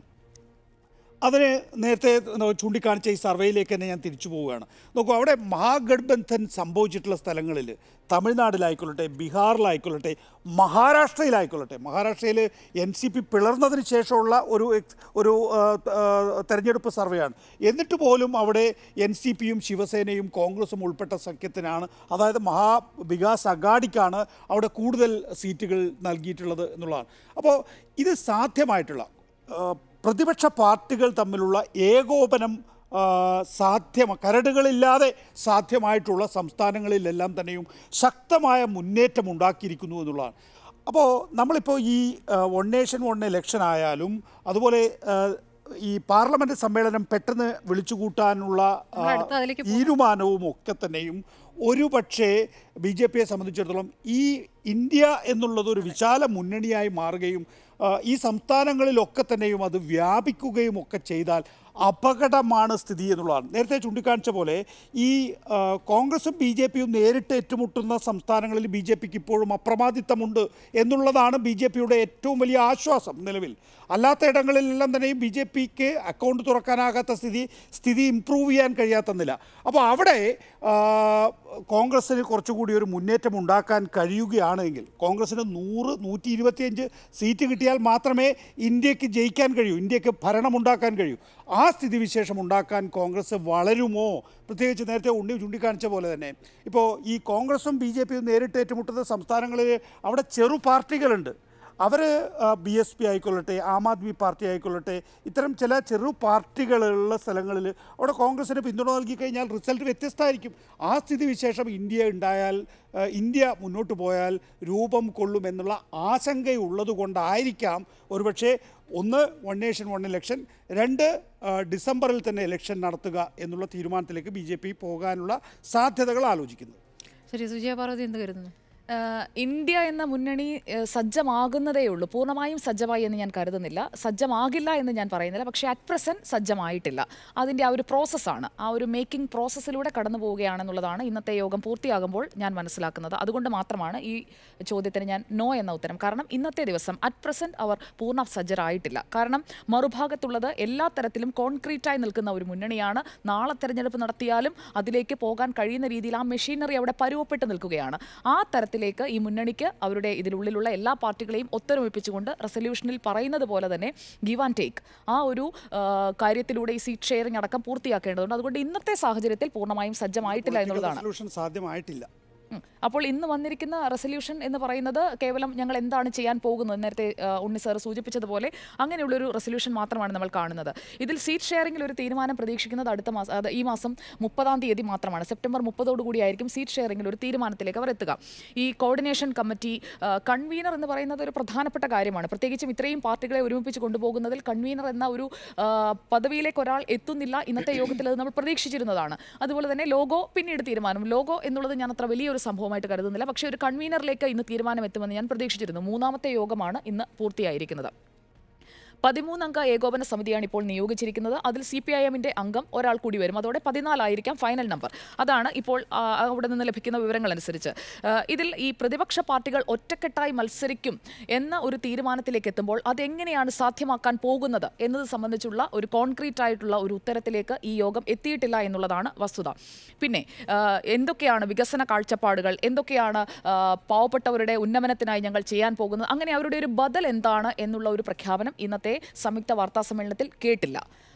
അതിന് നേരത്തെ ചൂണ്ടിക്കാണിച്ച ഈ സർവേയിലേക്ക് തന്നെ ഞാൻ തിരിച്ചു പോവുകയാണ് നോക്കൂ അവിടെ മഹാഗഡ്ബന്ധൻ സംഭവിച്ചിട്ടുള്ള സ്ഥലങ്ങളിൽ തമിഴ്നാട്ടിലായിക്കൊള്ളട്ടെ ബീഹാറിലായിക്കൊള്ളട്ടെ മഹാരാഷ്ട്രയിലായിക്കൊള്ളട്ടെ മഹാരാഷ്ട്രയിൽ എൻ സി പി പിളർന്നതിന് ശേഷമുള്ള ഒരു എക്സ്- ഒരു ആ, ആ, തെരഞ്ഞെടുപ്പ് സർവേയാണ് എന്നിട്ട് പോലും അവിടെ എൻ സി പിയും ശിവസേനയും കോൺഗ്രസും ഉൾപ്പെട്ട സഖ്യത്തിനാണ് അതായത് മഹാ വികാസ് അഗാഡിക്കാണ് അവിടെ കൂടുതൽ സീറ്റുകൾ നൽകിയിട്ടുള്ളത് എന്നുള്ളതാണ് അപ്പോൾ ഇത് സാധ്യമായിട്ടുള്ള ആ, പ്രതിപക്ഷ പാർട്ടികൾ തമ്മിലുള്ള ഏകോപനം ആ, സാധ്യമ കരടുകളില്ലാതെ സാധ്യമായിട്ടുള്ള സംസ്ഥാനങ്ങളിലെല്ലാം തന്നെയും ശക്തമായ മുന്നേറ്റം ഉണ്ടാക്കിയിരിക്കുന്നു എന്നുള്ളതാണ് അപ്പോൾ നമ്മളിപ്പോൾ ഈ വൺ നേഷൻ വൺ ഇലക്ഷൻ ആയാലും അതുപോലെ ആ, ഈ പാർലമെൻറ്റ് സമ്മേളനം പെട്ടെന്ന് വിളിച്ചുകൂട്ടാനുള്ള ആ, നമ്മൾ അടുത്ത അതിലേക്ക് പോകും. തീരുമാനവും ഒക്കെ തന്നെയും ഒരു പക്ഷേ ബി ജെ പിയെ സംബന്ധിച്ചിടത്തോളം ഈ ഇന്ത്യ എന്നുള്ളത് ഒരു വിശാല മുന്നണിയായി മാറുകയും ആ, ഈ സംസ്ഥാനങ്ങളിലൊക്കെ തന്നെയും അത് വ്യാപിക്കുകയും ഒക്കെ ചെയ്താൽ അപകടമാണ് സ്ഥിതി എന്നുള്ളതാണ് നേരത്തെ ചൂണ്ടിക്കാണിച്ച പോലെ ഈ ആ, കോൺഗ്രസും ബി ജെ പിയും നേരിട്ട് ഏറ്റുമുട്ടുന്ന സംസ്ഥാനങ്ങളിൽ ബി ജെ പിക്ക് ഇപ്പോഴും അപ്രമാദിത്വമുണ്ട് എന്നുള്ളതാണ് ബി ജെ പിയുടെ ഏറ്റവും വലിയ ആശ്വാസം നിലവിൽ അല്ലാത്ത ഇടങ്ങളിലെല്ലാം തന്നെയും ബി ജെ പിക്ക് അക്കൗണ്ട് തുറക്കാനാകാത്ത സ്ഥിതി സ്ഥിതി ഇമ്പ്രൂവ് ചെയ്യാൻ കഴിയാത്ത നില അപ്പോൾ അവിടെ ആ, കോൺഗ്രസ്സിന് കുറച്ചുകൂടി ഒരു മുന്നേറ്റം ഉണ്ടാക്കാൻ കഴിയുകയാണെങ്കിൽ കോൺഗ്രസ്സിന് നൂറ് നൂറ്റി ഇരുപത്തിയഞ്ച് സീറ്റ് കിട്ടിയാൽ മാത്രമേ ഇന്ത്യക്ക് ജയിക്കാൻ കഴിയൂ ഇന്ത്യക്ക് ഭരണമുണ്ടാക്കാൻ കഴിയൂ ആ സ്ഥിതിവിശേഷം ഉണ്ടാക്കാൻ കോൺഗ്രസ് വളരുമോ പ്രത്യേകിച്ച് നേരത്തെ ഉണ്ണി ചൂണ്ടിക്കാണിച്ച പോലെ തന്നെ ഇപ്പോൾ ഈ കോൺഗ്രസും ബി ജെ പിയും നേരിട്ട് ഏറ്റുമുട്ടുന്ന സംസ്ഥാനങ്ങളിൽ അവിടെ ചെറു പാർട്ടികളുണ്ട് അവർ ബി എസ് പി ആയിക്കൊള്ളട്ടെ ആം ആദ്മി പാർട്ടി ആയിക്കൊള്ളട്ടെ ഇത്തരം ചില ചെറു പാർട്ടികളുള്ള സ്ഥലങ്ങളിൽ അവിടെ കോൺഗ്രസിന് പിന്തുണ നൽകി കഴിഞ്ഞാൽ റിസൾട്ട് വ്യത്യസ്തമായിരിക്കും ആ സ്ഥിതിവിശേഷം ഇന്ത്യ ഉണ്ടായാൽ ആ, ഇന്ത്യ മുന്നോട്ട് പോയാൽ രൂപം കൊള്ളുമെന്നുള്ള ആശങ്കയുള്ളത് കൊണ്ടായിരിക്കാം ഒരുപക്ഷെ ഒന്ന് വൺ നേഷൻ വൺ ഇലക്ഷൻ രണ്ട് ആ, ഡിസംബറിൽ തന്നെ ഇലക്ഷൻ നടത്തുക എന്നുള്ള തീരുമാനത്തിലേക്ക് ബി ജെ പി പോകാനുള്ള സാധ്യതകൾ ആലോചിക്കുന്നത് ശരി സുജയ പാർവതി എന്ത് കരുതുന്നു ആഹ് ഇന്ത്യ എന്ന മുന്നണി ആഹ് സജ്ജമാകുന്നതേ ഉള്ളൂ പൂർണ്ണമായും സജ്ജമായി എന്ന് ഞാൻ കരുതുന്നില്ല സജ്ജമാകില്ല എന്ന് ഞാൻ പറയുന്നില്ല പക്ഷേ അറ്റ് പ്രസൻറ്റ് സജ്ജമായിട്ടില്ല അതിൻ്റെ ആ ഒരു പ്രോസസ്സാണ് ആ ഒരു മേക്കിംഗ് പ്രോസസ്സിലൂടെ കടന്നു പോവുകയാണെന്നുള്ളതാണ് ഇന്നത്തെ യോഗം പൂർത്തിയാകുമ്പോൾ ഞാൻ മനസ്സിലാക്കുന്നത് അതുകൊണ്ട് മാത്രമാണ് ഈ ചോദ്യത്തിന് ഞാൻ നോ എന്ന ഉത്തരം കാരണം ഇന്നത്തെ ദിവസം അറ്റ് പ്രസൻറ്റ് അവർ പൂർണ്ണ സജ്ജരായിട്ടില്ല കാരണം മറുഭാഗത്തുള്ളത് എല്ലാ തരത്തിലും കോൺക്രീറ്റായി നിൽക്കുന്ന ഒരു മുന്നണിയാണ് നാളെ തെരഞ്ഞെടുപ്പ് നടത്തിയാലും അതിലേക്ക് പോകാൻ കഴിയുന്ന രീതിയിൽ ആ മെഷീനറി അവിടെ പരുവപ്പെട്ട് നിൽക്കുകയാണ് ആ തരത്തിലേക്ക് ഈ മുന്നണിക്ക് അവരുടെ ഇതിനുള്ളിലുള്ള എല്ലാ പാർട്ടികളെയും ഒത്തൊരുമിപ്പിച്ചുകൊണ്ട് റെസൊല്യൂഷനിൽ പറയുന്നത് പോലെ തന്നെ ഗീവ് ആൻഡ് ടേക്ക് ആ ഒരു ആ, കാര്യത്തിലൂടെ ഈ സീറ്റ് ഷെയറിംഗ് അടക്കം പൂർത്തിയാക്കേണ്ടതുണ്ട് അതുകൊണ്ട് ഇന്നത്തെ സാഹചര്യത്തിൽ പൂർണ്ണമായും സജ്ജമായിട്ടില്ല എന്നുള്ളതാണ് സൊല്യൂഷൻ സാധ്യമായിട്ടില്ല ഉം. അപ്പോൾ ഇന്ന് വന്നിരിക്കുന്ന റെസൊല്യൂഷൻ എന്ന് പറയുന്നത് കേവലം ഞങ്ങൾ എന്താണ് ചെയ്യാൻ പോകുന്നത് നേരത്തെ ആ, ഉണ്ണി സാർ സൂചിപ്പിച്ചതുപോലെ അങ്ങനെയുള്ളൊരു റെസൊല്യൂഷൻ മാത്രമാണ് നമ്മൾ കാണുന്നത് ഇതിൽ സീറ്റ് ഷെയറിംഗിൽ ഒരു തീരുമാനം പ്രതീക്ഷിക്കുന്നത് അടുത്ത മാസം അത് ഈ മാസം മുപ്പതാം തീയതി മാത്രമാണ് സെപ്റ്റംബർ മുപ്പതോടുകൂടി ആയിരിക്കും സീറ്റ് ഷെയറിംഗിൽ ഒരു തീരുമാനത്തിലേക്ക് അവർ എത്തുക ഈ കോർഡിനേഷൻ കമ്മിറ്റി കൺവീനർ എന്ന് പറയുന്നത് ഒരു പ്രധാനപ്പെട്ട കാര്യമാണ് പ്രത്യേകിച്ചും ഇത്രയും പാർട്ടികളെ ഒരുമിപ്പിച്ച് കൊണ്ടുപോകുന്നതിൽ കൺവീനർ എന്ന ഒരു ആ, പദവിയിലേക്ക് ഒരാൾ എത്തുന്നില്ല ഇന്നത്തെ യോഗത്തിൽ അത് നമ്മൾ പ്രതീക്ഷിച്ചിരുന്നതാണ് അതുപോലെ തന്നെ ലോഗോ പിന്നീട് തീരുമാനം ലോഗോ എന്നുള്ളത് ഞാൻ അത്ര വലിയൊരു സംഭവമായിട്ട് കരുതുന്നില്ല പക്ഷേ ഒരു കൺവീനറിലേക്ക് ഇന്ന് തീരുമാനം എത്തുമെന്ന് ഞാൻ പ്രതീക്ഷിച്ചിരുന്നു മൂന്നാമത്തെ യോഗമാണ് ഇന്ന് പൂർത്തിയായിരിക്കുന്നത് പതിമൂന്നംഗ ഏകോപന സമിതിയാണ് ഇപ്പോൾ നിയോഗിച്ചിരിക്കുന്നത് അതിൽ സി പി ഐ എമ്മിന്റെ അംഗം ഒരാൾ കൂടി വരും അതോടെ പതിനാലായിരിക്കാം ഫൈനൽ നമ്പർ അതാണ് ഇപ്പോൾ ആ, അവിടെ നിന്ന് ലഭിക്കുന്ന വിവരങ്ങൾ അനുസരിച്ച് ആ, ഇതിൽ ഈ പ്രതിപക്ഷ പാർട്ടികൾ ഒറ്റക്കെട്ടായി മത്സരിക്കും എന്ന ഒരു തീരുമാനത്തിലേക്ക് എത്തുമ്പോൾ അതെങ്ങനെയാണ് സാധ്യമാക്കാൻ പോകുന്നത് എന്നത് സംബന്ധിച്ചുള്ള ഒരു കോൺക്രീറ്റ് ആയിട്ടുള്ള ഒരു ഉത്തരത്തിലേക്ക് ഈ യോഗം എത്തിയിട്ടില്ല എന്നുള്ളതാണ് വസ്തുത പിന്നെ ആ, എന്തൊക്കെയാണ് വികസന കാഴ്ചപ്പാടുകൾ എന്തൊക്കെയാണ് ആ, പാവപ്പെട്ടവരുടെ ഉന്നമനത്തിനായി ഞങ്ങൾ ചെയ്യാൻ പോകുന്നത് അങ്ങനെ അവരുടെ ഒരു ബദൽ എന്താണ് എന്നുള്ള ഒരു പ്രഖ്യാപനം ഇന്നത്തെ സംയുക്ത വാർത്താ സമ്മേളനത്തിൽ കേട്ടില്ല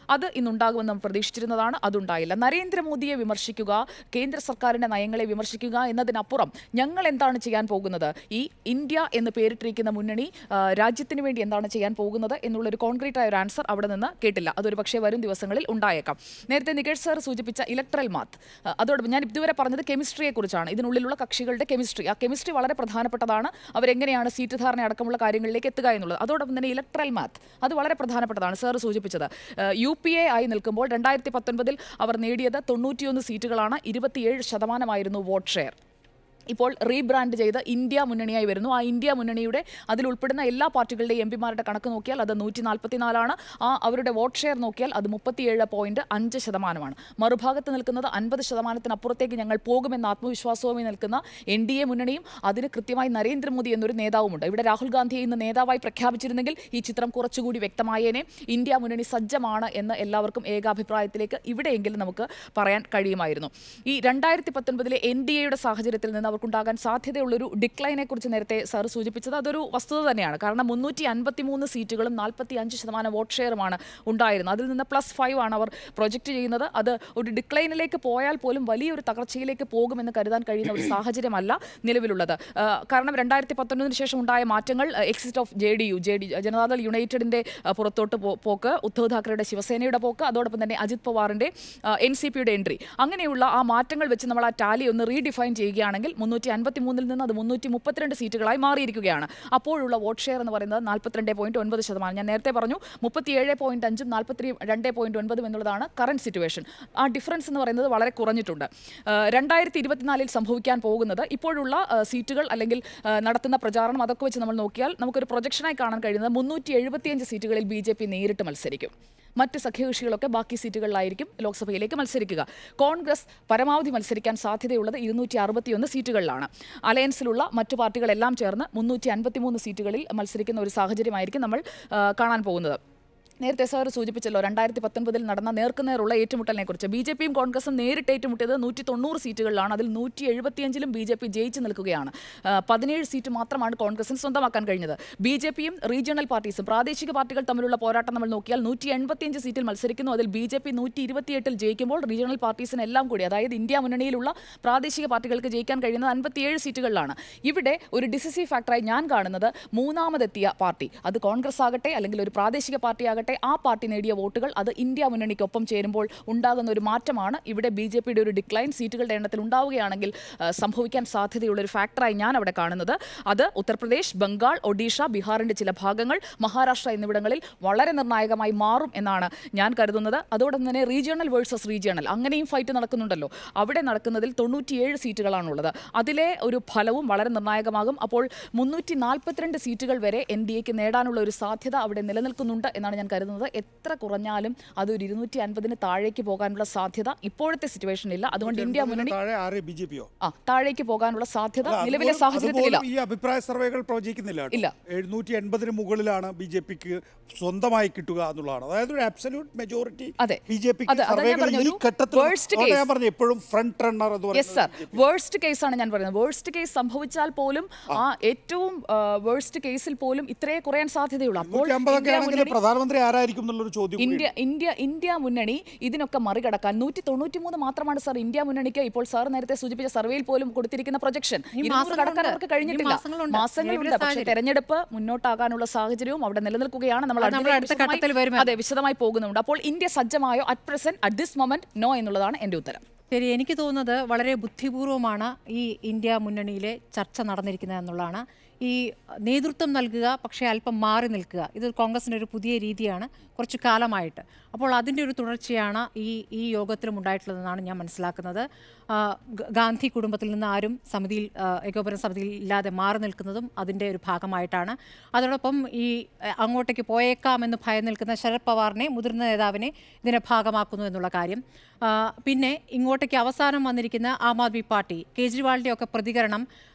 അത് ഇന്നുണ്ടാകുമെന്ന് നമ്മൾ പ്രതീക്ഷിച്ചിരുന്നതാണ് അതുണ്ടായില്ല നരേന്ദ്രമോദിയെ വിമർശിക്കുക കേന്ദ്ര സർക്കാരിന്റെ നയങ്ങളെ വിമർശിക്കുക എന്നതിനപ്പുറം ഞങ്ങൾ എന്താണ് ചെയ്യാൻ പോകുന്നത് ഈ ഇന്ത്യ എന്ന് പേരിട്ടിരിക്കുന്ന മുന്നണി ആ, രാജ്യത്തിന് വേണ്ടി എന്താണ് ചെയ്യാൻ പോകുന്നത് എന്നുള്ളൊരു കോൺക്രീറ്റ് ആയ ഒരു ആൻസർ അവിടെ നിന്ന് കേട്ടില്ല അതൊരു പക്ഷേ വരും ദിവസങ്ങളിൽ ഉണ്ടായേക്കാം നേരത്തെ നികേഷ് സാർ സൂചിപ്പിച്ച ഇലക്ട്രൽ മാത്ത് ആ, അതോടൊപ്പം ഞാൻ ഇതുവരെ പറഞ്ഞത് കെമിസ്ട്രിയെ കുറിച്ചാണ് ഇതിനുള്ളിലുള്ള കക്ഷികളുടെ കെമിസ്ട്രി ആ കെമിസ്ട്രി വളരെ പ്രധാനപ്പെട്ടതാണ് അവരെങ്ങനെയാണ് സീറ്റ് ധാരണ അടക്കമുള്ള കാര്യങ്ങളിലേക്ക് എത്തുക എന്നുള്ളത് അതോടൊപ്പം തന്നെ ഇലക്ട്രൽ മാത്ത് അത് വളരെ പ്രധാനപ്പെട്ടതാണ് സാർ സൂചിപ്പിച്ചത് യു പി എ ആയി നിൽക്കുമ്പോൾ രണ്ടായിരത്തി പത്തൊൻപതിൽ അവർ നേടിയത് തൊണ്ണൂറ്റിയൊന്ന് സീറ്റുകളാണ് ഇരുപത്തിയേഴ് ശതമാനമായിരുന്നു വോട്ട് ഷെയർ ഇപ്പോൾ റീബ്രാൻഡ് ചെയ്ത് ഇന്ത്യ മുന്നണിയായി വരുന്നു ആ ഇന്ത്യ മുന്നണിയുടെ അതിൽ ഉൾപ്പെടുന്ന എല്ലാ പാർട്ടികളുടെയും എം പിമാരുടെ കണക്ക് നോക്കിയാൽ അത് നൂറ്റി നാൽപ്പത്തിനാലാണ് ആ അവരുടെ വോട്ട് ഷെയർ നോക്കിയാൽ അത് മുപ്പത്തിയേഴ് പോയിന്റ് അഞ്ച് ശതമാനമാണ് മറുഭാഗത്ത് നിൽക്കുന്നത് അൻപത് ശതമാനത്തിനപ്പുറത്തേക്ക് ഞങ്ങൾ പോകുമെന്ന ആത്മവിശ്വാസവുമായി നിൽക്കുന്ന എൻ ഡി എ മുന്നണിയും അതിന് കൃത്യമായി നരേന്ദ്രമോദി എന്നൊരു നേതാവുമുണ്ട് ഇവിടെ രാഹുൽ ഗാന്ധിയെ ഇന്ന് നേതാവായി പ്രഖ്യാപിച്ചിരുന്നെങ്കിൽ ഈ ചിത്രം കുറച്ചുകൂടി വ്യക്തമായേനെ ഇന്ത്യ മുന്നണി സജ്ജമാണ് എന്ന് എല്ലാവർക്കും ഏകാഭിപ്രായത്തിലേക്ക് ഇവിടെയെങ്കിലും നമുക്ക് പറയാൻ കഴിയുമായിരുന്നു ഈ രണ്ടായിരത്തി പത്തൊൻപതിലെ എൻ ഡി എയുടെ സാഹചര്യത്തിൽ നിന്ന് അവർക്കുണ്ടാകാൻ സാധ്യതയുള്ളൊരു ഡിക്ലൈനെ കുറിച്ച് നേരത്തെ സാർ സൂചിപ്പിച്ചത് അതൊരു വസ്തുത തന്നെയാണ് കാരണം മുന്നൂറ്റി അൻപത്തി മൂന്ന് സീറ്റുകളും നാൽപ്പത്തി അഞ്ച് ശതമാനം വോട്ട് ഷെയറുമാണ് ഉണ്ടായിരുന്നത് അതിൽ നിന്ന് പ്ലസ് ഫൈവ് ആണ് അവർ പ്രൊജക്റ്റ് ചെയ്യുന്നത് അത് ഒരു ഡിക്ലൈനിലേക്ക് പോയാൽ പോലും വലിയൊരു തകർച്ചയിലേക്ക് പോകുമെന്ന് കരുതാൻ കഴിയുന്ന ഒരു സാഹചര്യമല്ല നിലവിലുള്ളത് ആ, കാരണം രണ്ടായിരത്തി പത്തൊൻപതിന് ശേഷം ഉണ്ടായ മാറ്റങ്ങൾ exit of J D U J D Janata Dal യുണൈറ്റഡിന്റെ ആ, പുറത്തോട്ട് പോ- പോക്ക് ഉദ്ധവ് താക്കറെയുടെ ശിവസേനയുടെ പോക്ക് അതോടൊപ്പം തന്നെ അജിത് പവാറിന്റെ എൻ സി പിയുടെ എൻട്രി അങ്ങനെയുള്ള ആ മാറ്റങ്ങൾ വെച്ച് നമ്മൾ ആ ടാലി ഒന്ന് റീഡിഫൈൻ ചെയ്യുകയാണെങ്കിൽ മുന്നൂറ്റി അൻപത്തി മൂന്നിൽ നിന്ന് അത് മുന്നൂറ്റി മുപ്പത്തിരണ്ട് സീറ്റുകളായി മാറിയിരിക്കുകയാണ് അപ്പോഴുള്ള വോട്ട് ഷെയർ എന്ന് പറയുന്നത് നാൽപ്പത്തിരണ്ട് പോയിന്റ് ഒൻപത് ശതമാനം ഞാൻ നേരത്തെ പറഞ്ഞു മുപ്പത്തിയേഴ് പോയിന്റ് അഞ്ചും നാൽപ്പത്തി രണ്ട് പോയിന്റ് ഒൻപതും എന്നുള്ളതാണ് കറന്റ് സിറ്റുവേഷൻ ആ ഡിഫറൻസ് എന്ന് പറയുന്നത് വളരെ കുറഞ്ഞിട്ടുണ്ട് രണ്ടായിരത്തി ഇരുപത്തിനാലിൽ സംഭവിക്കാൻ പോകുന്നത് ഇപ്പോഴുള്ള ആ, സീറ്റുകൾ അല്ലെങ്കിൽ ആ, നടത്തുന്ന പ്രചാരണം അതൊക്കെ വെച്ച് നമ്മൾ നോക്കിയാൽ നമുക്കൊരു പ്രൊജക്ഷനായി കാണാൻ കഴിയുന്നത് മുന്നൂറ്റി എഴുപത്തിയഞ്ച് സീറ്റുകളിൽ ബി ജെ പി നേരിട്ട് മത്സരിക്കും മറ്റ് സഖ്യകക്ഷികളൊക്കെ ബാക്കി സീറ്റുകളിലായിരിക്കും ലോക്സഭയിലേക്ക് മത്സരിക്കുക കോൺഗ്രസ് പരമാവധി മത്സരിക്കാൻ സാധ്യതയുള്ളത് ഇരുന്നൂറ്റി അറുപത്തിയൊന്ന് സീറ്റുകളിലാണ് അലയൻസിലുള്ള മറ്റു പാർട്ടികളെല്ലാം ചേർന്ന് മുന്നൂറ്റി അൻപത്തിമൂന്ന് സീറ്റുകളിൽ മത്സരിക്കുന്ന ഒരു സാഹചര്യമായിരിക്കും നമ്മൾ ആ, കാണാൻ പോകുന്നത് നേരത്തെ സാർ സൂചിപ്പിച്ചല്ലോ രണ്ടായിരത്തി പത്തൊൻപതിൽ നടന്ന നേർക്കുനേറുള്ള ഏറ്റുമുട്ടലിനെ കുറിച്ച് ബി ജെ പിയും കോൺഗ്രസും നേരിട്ട് ഏറ്റുമുട്ടിയത് നൂറ്റി തൊണ്ണൂറ് സീറ്റുകളിലാണ് അതിൽ നൂറ്റി എഴുപത്തിയഞ്ചിലും ബി ജെ പി ജയിച്ചു നിൽക്കുകയാണ് ആ, പതിനേഴ് സീറ്റ് മാത്രമാണ് കോൺഗ്രസിന് സ്വന്തമാക്കാൻ കഴിഞ്ഞത് ബി ജെ പിയും റീജിയണൽ പാർട്ടീസും പ്രാദേശിക പാർട്ടികൾ തമ്മിലുള്ള പോരാട്ടം നമ്മൾ നോക്കിയാൽ നൂറ്റി എൺപത്തിയഞ്ച് സീറ്റിൽ മത്സരിക്കുന്നു അതിൽ ബി ജെ പി നൂറ്റി ഇരുപത്തിയെട്ടിൽ ജയിക്കുമ്പോൾ റീജിയണൽ പാർട്ടീസിന് എല്ലാം കൂടി അതായത് ഇന്ത്യ മുന്നണിയിലുള്ള പ്രാദേശിക പാർട്ടികൾക്ക് ജയിക്കാൻ കഴിയുന്നത് അൻപത്തിയേഴ് സീറ്റുകളിലാണ് ഇവിടെ ഒരു ഡിസിസീവ് ഫാക്ടറായി ഞാൻ കാണുന്നത് മൂന്നാമതെത്തിയ പാർട്ടി അത് കോൺഗ്രസ് ആകട്ടെ അല്ലെങ്കിൽ ഒരു പ്രാദേശിക പാർട്ടി ആകട്ടെ ആ പാർട്ടി നേടിയ വോട്ടുകൾ അത് ഇന്ത്യ മുന്നണിക്കൊപ്പം ചേരുമ്പോൾ ഉണ്ടാകുന്ന ഒരു മാറ്റമാണ് ഇവിടെ ബി ജെ പിയുടെ ഒരു ഡിക്ലൈൻ സീറ്റുകളുടെ എണ്ണത്തിൽ ഉണ്ടാവുകയാണെങ്കിൽ ആ, സംഭവിക്കാൻ സാധ്യതയുള്ള ഒരു ഫാക്ടറായി ഞാൻ അവിടെ കാണുന്നത് അത് ഉത്തർപ്രദേശ് ബംഗാൾ ഒഡീഷ ബീഹാറിന്റെ ചില ഭാഗങ്ങൾ മഹാരാഷ്ട്ര എന്നിവിടങ്ങളിൽ വളരെ നിർണായകമായി മാറും എന്നാണ് ഞാൻ കരുതുന്നത് അതോടൊപ്പം തന്നെ റീജിയണൽ വേഴ്സസ് റീജിയണൽ അങ്ങനെയും ഫൈറ്റ് നടക്കുന്നുണ്ടല്ലോ അവിടെ നടക്കുന്നതിൽ തൊണ്ണൂറ്റിയേഴ് സീറ്റുകളാണുള്ളത് അതിലെ ഒരു ഫലവും വളരെ നിർണായകമാകും അപ്പോൾ മുന്നൂറ്റി നാൽപ്പത്തിരണ്ട് സീറ്റുകൾ വരെ എൻ ഡി എക്ക് നേടാനുള്ള ഒരു സാധ്യത അവിടെ നിലനിൽക്കുന്നുണ്ട് എന്നാണ് ഞാൻ കരുതുന്നത് എത്ര കുറഞ്ഞാലും അത് ഒരു ഇരുന്നൂറ്റി അൻപതിന് താഴേക്ക് പോകാനുള്ള സാധ്യത ഇപ്പോഴത്തെ സിറ്റുവേഷൻ ഇല്ല അതുകൊണ്ട് ഇന്ത്യ മുന്നണി താഴെ ആര് ബി ജെ പിയോ ആ താഴേക്ക് പോകാനുള്ള സാധ്യത നിലവിലെ സാഹചര്യത്തിലില്ല ഈ അഭിപ്രായ സർവേകൾ പ്രവചിക്കുന്നില്ല കേട്ടോ. ഇല്ല. എഴുന്നൂറ്റി എൺപതിന് മുകളിലാണ് ബി ജെ പിക്ക് സ്വന്തമായി കിട്ടുക എന്നുള്ളതാണ് അതായത് ഒരു അബ്സല്യൂട്ട് മെജോറിറ്റി അതെ. ബി ജെ പിക്ക് അതെ, അതാ ഞാൻ സർവേകൾ പറഞ്ഞ ഈ ഒരു ഘട്ടത്തിൽ worst അതുകൊണ്ടാ ഞാൻ case. പറഞ്ഞു എപ്പോഴും ഫ്രണ്ട് റണ്ണർ എന്ന് യെസ് സർ പറയുന്നത് വേഴ്സ്റ്റ് കേസാണ് ഞാൻ പറയുന്നത് വേഴ്സ്റ്റ് കേസ് സംഭവിച്ചാൽ പോലും ആ ഏറ്റവും വേഴ്സ്റ്റ് കേസിൽ പോലും ഇത്രേ കുറയാൻ സാധ്യതയുള്ളൂ അപ്പോൾ നൂറ്റി അമ്പതൊക്കെ ഇന്ത്യ ആണെങ്കിൽ മുന്നണി- പ്രധാനമന്ത്രി ആരായിരിക്കും എന്നുള്ളൊരു ചോദ്യം ഇന്ത്യ കൂടിയുണ്ട്. ഇന്ത്യ ഇന്ത്യ മുന്നണി ഇതിനൊക്കെ മറികടക്കാൻ നൂറ്റി തൊണ്ണൂറ്റി മൂന്ന് മാത്രമാണ് സാർ ഇന്ത്യ മുന്നണിക്ക് ഇപ്പോൾ സാർ നേരത്തെ സൂചിപ്പിച്ച സർവേയിൽ പോലും കൊടുത്തിരിക്കുന്ന പ്രൊജക്ഷൻ ഇനി കടക്കാൻ മാസങ്ങളുണ്ട്. അവർക്ക് കഴിഞ്ഞിട്ടില്ല ഇനി മാസങ്ങളുണ്ട്. മാസങ്ങളുണ്ട് നിലവിലെ പക്ഷേ സാഹചര്യം. തെരഞ്ഞെടുപ്പ് മുന്നോട്ടാകാനുള്ള സാഹചര്യവും അവിടെ നിലനിൽക്കുകയാണ് നമ്മൾ അത് നമ്മൾ അതിലേക്ക് അടുത്ത വിശദമായി- ഘട്ടത്തിൽ വരും. അതെ വിശദമായി പോകുന്നുണ്ട് അപ്പോൾ ഇന്ത്യ സജ്ജമായോ at present at this moment no എന്നുള്ളതാണ് എന്റെ ഉത്തരം ശരി എനിക്ക് തോന്നുന്നത് വളരെ ബുദ്ധിപൂർവമാണ് ഈ ഇന്ത്യ മുന്നണിയിലെ ചർച്ച നടന്നിരിക്കുന്നത് എന്നുള്ളതാണ് ഈ നേതൃത്വം നൽകുക പക്ഷേ അല്പം മാറി നിൽക്കുക ഇത് കോൺഗ്രസിൻ്റെ ഒരു പുതിയ രീതിയാണ് കുറച്ച് കാലമായിട്ട് അപ്പോൾ അതിൻ്റെ ഒരു തുടർച്ചയാണ് ഈ ഈ യോഗത്തിലും ഉണ്ടായിട്ടുള്ളതെന്നാണ് ഞാൻ മനസ്സിലാക്കുന്നത് ആ, ഗ- ഗാന്ധി കുടുംബത്തിൽ നിന്ന് ആരും സമിതിയിൽ ആ, ഏകോപന സമിതിയിൽ ഇല്ലാതെ മാറി നിൽക്കുന്നതും അതിൻ്റെ ഒരു ഭാഗമായിട്ടാണ് അതോടൊപ്പം ഈ അഹ്, അങ്ങോട്ടേക്ക് പോയേക്കാമെന്ന് ഭയം നിൽക്കുന്ന ശരത് പവാറിനെ മുതിർന്ന നേതാവിനെ ഇതിൻ്റെ ഭാഗമാക്കുന്നു എന്നുള്ള കാര്യം ആ, പിന്നെ ഇങ്ങോട്ടേക്ക് അവസാനം വന്നിരിക്കുന്ന ആം ആദ്മി പാർട്ടി കേജ്രിവാളിൻ്റെ ഒക്കെ പ്രതികരണം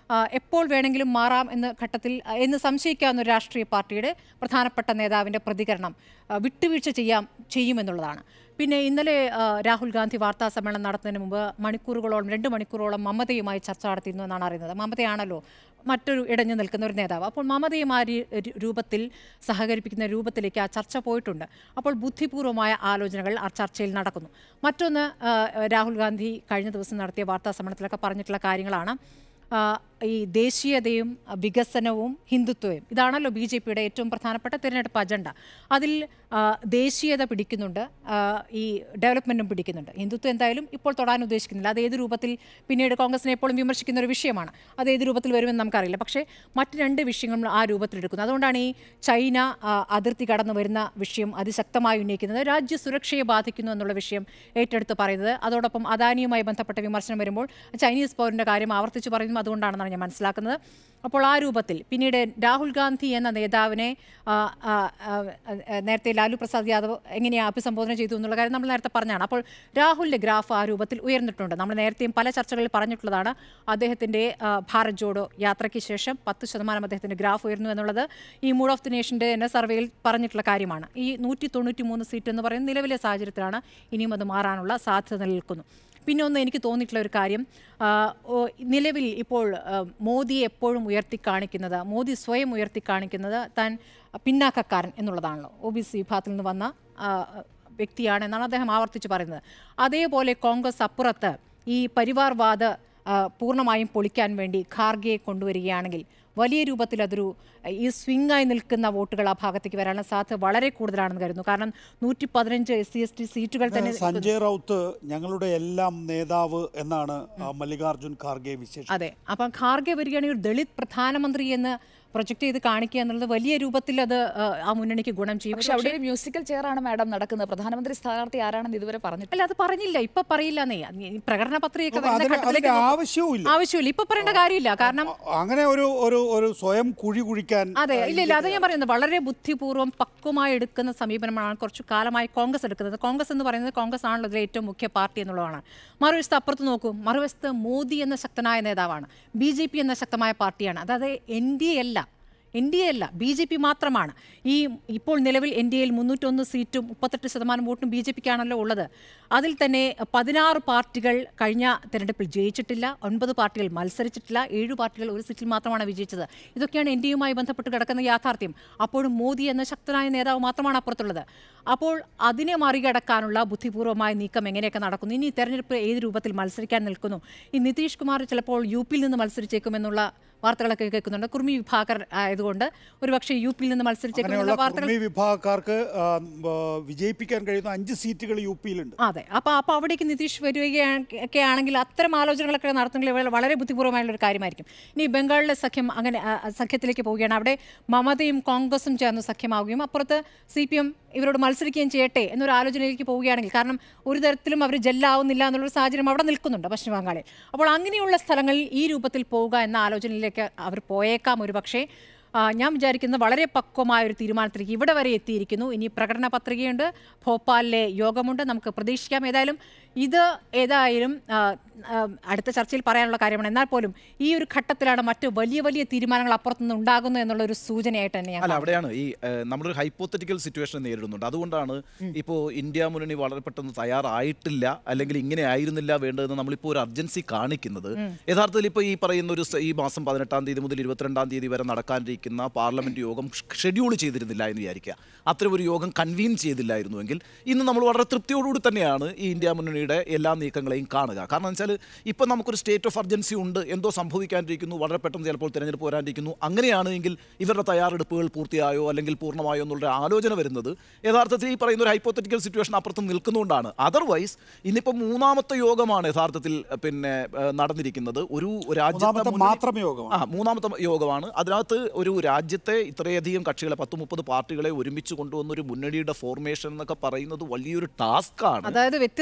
ആ, എപ്പോൾ വേണമെങ്കിലും മാറാം എന്ന ഘട്ടത്തിൽ ആ, എന്ന് സംശയിക്കാവുന്ന ഒരു രാഷ്ട്രീയ പാർട്ടിയുടെ പ്രധാനപ്പെട്ട നേതാവിൻ്റെ പ്രതികരണം ആ, വിട്ടുവീഴ്ച ചെയ്യാം ചെയ്യുമെന്നുള്ളതാണ് പിന്നെ ഇന്നലെ ആ, രാഹുൽ ഗാന്ധി വാർത്താ സമ്മേളനം നടത്തുന്നതിന് മുമ്പ് മണിക്കൂറുകളോളം രണ്ട് മണിക്കൂറോളം മമതയുമായി ചർച്ച നടത്തിയിരുന്നു എന്നാണ് അറിയുന്നത് മമതയാണല്ലോ മറ്റൊരു ഇടഞ്ഞു നിൽക്കുന്ന ഒരു നേതാവ് അപ്പോൾ മമതയും ആ രീ- രു- രൂപത്തിൽ സഹകരിപ്പിക്കുന്ന രൂപത്തിലേക്ക് ആ ചർച്ച പോയിട്ടുണ്ട് അപ്പോൾ ബുദ്ധിപൂർവമായ ആലോചനകൾ ആ ചർച്ചയിൽ നടക്കുന്നു മറ്റൊന്ന് ആ, രാഹുൽ ഗാന്ധി കഴിഞ്ഞ ദിവസം നടത്തിയ വാർത്താ സമ്മേളനത്തിലൊക്കെ പറഞ്ഞിട്ടുള്ള കാര്യങ്ങളാണ് ആ, ഈ ദേശീയതയും ആ, വികസനവും ഹിന്ദുത്വവും ഇതാണല്ലോ ബി ജെ പിയുടെ ഏറ്റവും പ്രധാനപ്പെട്ട തിരഞ്ഞെടുപ്പ് അജണ്ട അതിൽ ആ, ദേശീയത പിടിക്കുന്നുണ്ട് ആ, ഈ ഡെവലപ്മെൻറ്റും പിടിക്കുന്നുണ്ട് ഹിന്ദുത്വം എന്തായാലും ഇപ്പോൾ തൊടാൻ ഉദ്ദേശിക്കുന്നില്ല അത് ഏത് രൂപത്തിൽ പിന്നീട് കോൺഗ്രസിനെ എപ്പോഴും വിമർശിക്കുന്ന ഒരു വിഷയമാണ് അത് ഏത് രൂപത്തിൽ വരുമെന്ന് നമുക്കറിയില്ല പക്ഷേ മറ്റ് രണ്ട് വിഷയങ്ങളും ആ രൂപത്തിലെടുക്കുന്നു അതുകൊണ്ടാണ് ഈ ചൈന ആ, അതിർത്തി കടന്നു വരുന്ന വിഷയം അതിശക്തമായി ഉന്നയിക്കുന്നത് രാജ്യ സുരക്ഷയെ ബാധിക്കുന്നു എന്നുള്ള വിഷയം ഏറ്റെടുത്ത് പറയുന്നത് അതോടൊപ്പം അദാനിയുമായി ബന്ധപ്പെട്ട വിമർശനം വരുമ്പോൾ ചൈനീസ് പൗരൻ്റെ കാര്യം ആവർത്തിച്ച് പറയുന്നു അതുകൊണ്ടാണെന്നാണ് ഞാൻ മനസ്സിലാക്കുന്നത് അപ്പോൾ ആ രൂപത്തിൽ പിന്നീട് രാഹുൽ ഗാന്ധി എന്ന നേതാവിനെ ആ, ആ, ആ, ആ, നേരത്തെ ലാലു പ്രസാദ് യാദവ് എങ്ങനെയാണ് അഭിസംബോധന ചെയ്തു എന്നുള്ള കാര്യം നമ്മൾ നേരത്തെ പറഞ്ഞാണ് അപ്പോൾ രാഹുലിൻ്റെ ഗ്രാഫ് ആ രൂപത്തിൽ ഉയർന്നിട്ടുണ്ട് നമ്മൾ നേരത്തെയും പല ചർച്ചകളിൽ പറഞ്ഞിട്ടുള്ളതാണ് അദ്ദേഹത്തിൻ്റെ ആ, ഭാരത് ജോഡോ യാത്രയ്ക്ക് ശേഷം പത്ത് ശതമാനം അദ്ദേഹത്തിൻ്റെ ഗ്രാഫ് ഉയർന്നു എന്നുള്ളത് ഈ മൂഡ് ഓഫ് ദി നേഷൻ്റെ തന്നെ സർവേയിൽ പറഞ്ഞിട്ടുള്ള കാര്യമാണ് ഈ നൂറ്റി തൊണ്ണൂറ്റി മൂന്ന് സീറ്റ് എന്ന് പറയുന്ന നിലവിലെ സാഹചര്യത്തിലാണ് ഇനിയും അത് മാറാനുള്ള സാധ്യത നിലനിൽക്കുന്നു പിന്നെ ഒന്ന് എനിക്ക് തോന്നിയിട്ടുള്ള ഒരു കാര്യം ആ, ഓ, നിലവിൽ ഇപ്പോൾ ആ, മോദി എപ്പോഴും ഉയർത്തി കാണിക്കുന്നത് മോദി സ്വയം ഉയർത്തി കാണിക്കുന്നത് താൻ പിന്നാക്കക്കാരൻ എന്നുള്ളതാണല്ലോ ഒ ബി സി വിഭാഗത്തിൽ നിന്ന് വന്ന ആ, വ്യക്തിയാണ് എന്നാണ് അദ്ദേഹം ആവർത്തിച്ച് പറയുന്നത് അതേപോലെ കോൺഗ്രസ് അപ്പുറത്ത് ഈ പരിവാർവാദ ആ, പൂർണ്ണമായും പൊളിക്കാൻ വേണ്ടി ഖാർഗെയെ കൊണ്ടുവരികയാണെങ്കിൽ വലിയ രൂപത്തിൽ അതൊരു ഈ സ്വിംഗായി നിൽക്കുന്ന വോട്ടുകൾ ആ ഭാഗത്തേക്ക് വരാനുള്ള സാധ്യത വളരെ കൂടുതലാണെന്ന് കരുതുന്നു കാരണം നൂറ്റി പതിനഞ്ച് എസ് സി എസ് ടി സീറ്റുകൾ തന്നെ സഞ്ജയ് റൗത്ത് ഞങ്ങളുടെ എല്ലാം നേതാവ് എന്നാണ് ആ, മല്ലികാർജുൻ ഖാർഗെ വിശേഷം അതെ അപ്പം ഖാർഗെ വരികയാണെങ്കിൽ ഒരു ദളിത് പ്രധാനമന്ത്രി എന്ന് പ്രൊജക്ട് ചെയ്ത് കാണിക്കുക എന്നുള്ളത് വലിയ രൂപത്തിൽ അത് ആ, ആ മുന്നണിക്ക് ഗുണം ചെയ്യും പക്ഷെ അവിടെ മ്യൂസിക്കൽ ചെയർ ആണ് മാഡം നടക്കുന്നത് പ്രധാനമന്ത്രി സ്ഥാനാർത്ഥി ആരാണെന്ന് ഇതുവരെ പറഞ്ഞിട്ടില്ല അല്ല അത് പറഞ്ഞില്ല ഇപ്പൊ പറയില്ലെന്നേ ഈ പ്രകടന പത്രികയൊക്കെ അപ്പൊ വരുന്ന അതിന് ഘട്ടത്തിലേക്ക് അതിന്റെ നോക്കും. ആവശ്യവുമില്ല. ആവശ്യമില്ല ഇപ്പൊ പറയേണ്ട കാര്യമില്ല കാരണം അങ്ങനെ ഒരു ഒരു ഒരു സ്വയം കുഴി കുഴിക്കാൻ അതെ ഇല്ല ഇല്ല അത് ഞാൻ പറയുന്നത് വളരെ ബുദ്ധിപൂർവ്വം പക്വമായി എടുക്കുന്ന സമീപനമാണ് കുറച്ചു കാലമായി കോൺഗ്രസ് എടുക്കുന്നത് കോൺഗ്രസ് എന്ന് പറയുന്നത് കോൺഗ്രസ് ആണല്ലോ ഇതിലെ ഏറ്റവും മുഖ്യ പാർട്ടി എന്നുള്ളതാണ് മറുവശത്ത് അപ്പുറത്ത് നോക്കൂ മറുവശത്ത് മോദി എന്ന ശക്തനായ നേതാവാണ് ബി ജെ പി എന്ന ശക്തമായ പാർട്ടിയാണ് അതായത് എൻ ഡി എ അല്ല എൻ ഡി എ അല്ല ബി ജെ പി മാത്രമാണ് ഈ ഇപ്പോൾ നിലവിൽ എൻ ഡി എയിൽ മുന്നൂറ്റൊന്ന് സീറ്റും മുപ്പത്തെട്ട് ശതമാനം വോട്ടും ബി ജെ പിക്കാണല്ലോ ഉള്ളത് അതിൽ തന്നെ പതിനാറ് പാർട്ടികൾ കഴിഞ്ഞ തെരഞ്ഞെടുപ്പിൽ ജയിച്ചിട്ടില്ല ഒൻപത് പാർട്ടികൾ മത്സരിച്ചിട്ടില്ല ഏഴ് പാർട്ടികൾ ഒരു സീറ്റിൽ മാത്രമാണ് വിജയിച്ചത് ഇതൊക്കെയാണ് എൻ ഡി എയുമായി ബന്ധപ്പെട്ട് കിടക്കുന്ന യാഥാർത്ഥ്യം അപ്പോഴും മോദി എന്ന ശക്തനായ നേതാവ് മാത്രമാണ് അപ്പുറത്തുള്ളത് അപ്പോൾ അതിനെ മറികടക്കാനുള്ള ബുദ്ധിപൂർവമായ നീക്കം എങ്ങനെയൊക്കെ നടക്കുന്നു ഇനി തെരഞ്ഞെടുപ്പ് ഏത് രൂപത്തിൽ മത്സരിക്കാൻ നിൽക്കുന്നു ഈ നിതീഷ് കുമാർ ചിലപ്പോൾ യു പിയിൽ നിന്ന് മത്സരിച്ചേക്കുമെന്നുള്ള വാർത്തകളൊക്കെ കേൾക്കുന്നുണ്ട് കുർമി വിഭാഗർ ആയതുകൊണ്ട് ഒരുപക്ഷെ യു പിയിൽ നിന്ന് മത്സരിച്ചേക്കുമെന്നുള്ള അങ്ങനെയുള്ള വാർത്തകൾ കുർമി വിഭാഗക്കാർക്ക് ആ, ആ, വിജയിപ്പിക്കാൻ കഴിയുന്ന അഞ്ച് സീറ്റുകൾ യു പിയിലുണ്ട് അതെ അപ്പോൾ അപ്പോൾ അവിടേക്ക് നിതീഷ് വരികയൊക്കെ ആണെങ്കിൽ അത്തരം ആലോചനകളൊക്കെ നടത്തുന്നെങ്കിൽ വളരെ- വളരെ ബുദ്ധിപൂർവ്വമായുള്ള ഒരു കാര്യമായിരിക്കും ഇനി ബംഗാളിലെ സഖ്യം അങ്ങനെ ആ, ആ, സഖ്യത്തിലേക്ക് പോവുകയാണ് അവിടെ മമതയും കോൺഗ്രസും ചേർന്ന് സഖ്യമാവുകയും അപ്പുറത്ത് സി പി എം ഇവരോട് മത്സരിക്കുകയും ചെയ്യട്ടെ എന്നൊരു ആലോചനയിലേക്ക് പോവുകയാണെങ്കിൽ കാരണം ഒരു തരത്തിലും അവർ ജെല്ലാവുന്നില്ല എന്നുള്ളൊരു സാഹചര്യം അവിടെ നിൽക്കുന്നുണ്ട് പശ്ചിമ ബംഗാളിൽ അപ്പോൾ അങ്ങനെയുള്ള സ്ഥലങ്ങളിൽ ഈ രൂപത്തിൽ പോവുക എന്ന ആലോചനയിലേക്ക് അവർ പോയേക്കാം ഒരു പക്ഷേ ആ, ഞാൻ വിചാരിക്കുന്നത് വളരെ പക്വമായ ഒരു തീരുമാനത്തിലേക്ക് ഇവിടെ വരെ എത്തിയിരിക്കുന്നു ഇനി പ്രകടന പത്രികയുണ്ട് ഭോപ്പാലിലെ യോഗമുണ്ട് നമുക്ക് പ്രതീക്ഷിക്കാം ഏതായാലും ഇത് ഏതായാലും ആ, ആ, അടുത്ത ചർച്ചയിൽ പറയാനുള്ള കാര്യമാണ് എന്നാൽ പോലും ഈ ഒരു ഘട്ടത്തിലാണ് മറ്റു വലിയ വലിയ തീരുമാനങ്ങൾ അപ്പുറത്തുനിന്ന് ഉണ്ടാകുന്നു എന്നുള്ള ഒരു സൂചനയായിട്ട് തന്നെ ഞാൻ അല്ല അവിടെയാണ് ഈ ഏഹ്, നമ്മളൊരു ഹൈപ്പോത്തറ്റിക്കൽ സിറ്റുവേഷൻ നേരിടുന്നുണ്ട് അതുകൊണ്ടാണ് ഇപ്പോൾ ഇന്ത്യ മുന്നണി വളരെ പെട്ടെന്ന് തയ്യാറായിട്ടില്ല അല്ലെങ്കിൽ ഇങ്ങനെ ആയിരുന്നില്ല വേണ്ടതെന്ന് നമ്മളിപ്പോൾ ഒരു അർജൻസി കാണിക്കുന്നത് യഥാർത്ഥത്തിൽ ഇപ്പോൾ ഈ പറയുന്ന ഒരു സ- ഈ മാസം പതിനെട്ടാം തീയതി മുതൽ ഇരുപത്തിരണ്ടാം തീയതി വരെ നടക്കാനിരിക്കുന്ന പാർലമെന്റ് യോഗം ഷെഡ്യൂൾ ചെയ്തിരുന്നില്ല എന്ന് വിചാരിക്കുക അത്തരം ഒരു യോഗം കൺവീൻ ചെയ്തില്ലായിരുന്നുവെങ്കിൽ ഇന്ന് നമ്മൾ വളരെ തൃപ്തിയോടുകൂടി തന്നെയാണ് ഈ ഇന്ത്യ മുന്നണിയുടെ എല്ലാ നീക്കങ്ങളെയും കാണുക കാരണം വെച്ചാൽ ഇപ്പം നമുക്കൊരു സ്റ്റേറ്റ് ഓഫ് അർജൻസി ഉണ്ട് എന്തോ സംഭവിക്കാനിരിക്കുന്നു വളരെ പെട്ടെന്ന് ചിലപ്പോൾ തിരഞ്ഞെടുപ്പ് വരാനിരിക്കുന്നു അങ്ങനെയാണെങ്കിൽ ഇവരുടെ തയ്യാറെടുപ്പുകൾ പൂർത്തിയായോ അല്ലെങ്കിൽ പൂർണ്ണമായോ എന്നുള്ള ആലോചന വരുന്നത് യഥാർത്ഥത്തിൽ ഈ പറയുന്ന ഒരു ഹൈപ്പോത്തറ്റിക്കൽ സിറ്റുവേഷൻ അപ്പുറത്ത് നിൽക്കുന്നുകൊണ്ടാണ് അതർവൈസ് ഇന്നിപ്പോൾ മൂന്നാമത്തെ യോഗമാണ് യഥാർത്ഥത്തിൽ അഹ്, പിന്നെ അഹ്, നടന്നിരിക്കുന്നത് ഒരു രാജ്യത്തെ മൂന്നാമത്തെ മുന്നണി- മാത്രം യോഗമാണ്. ആ മൂന്നാമത്തെ യോഗമാണ് അതിനകത്ത് ഒരു രാജ്യത്തെ ഇത്രയധികം കക്ഷികളെ പത്ത് മുപ്പത് പാർട്ടികളെ ഒരുമിച്ച് കൊണ്ടുവന്ന ഒരു മുന്നണിയുടെ ഫോർമേഷൻ എന്നൊക്കെ പറയുന്നത് വലിയൊരു ടാസ്ക് ആണ് അതായത് വ്യത്യസ്ത വ്യത്യസ്ത- നിലപാടുകൾ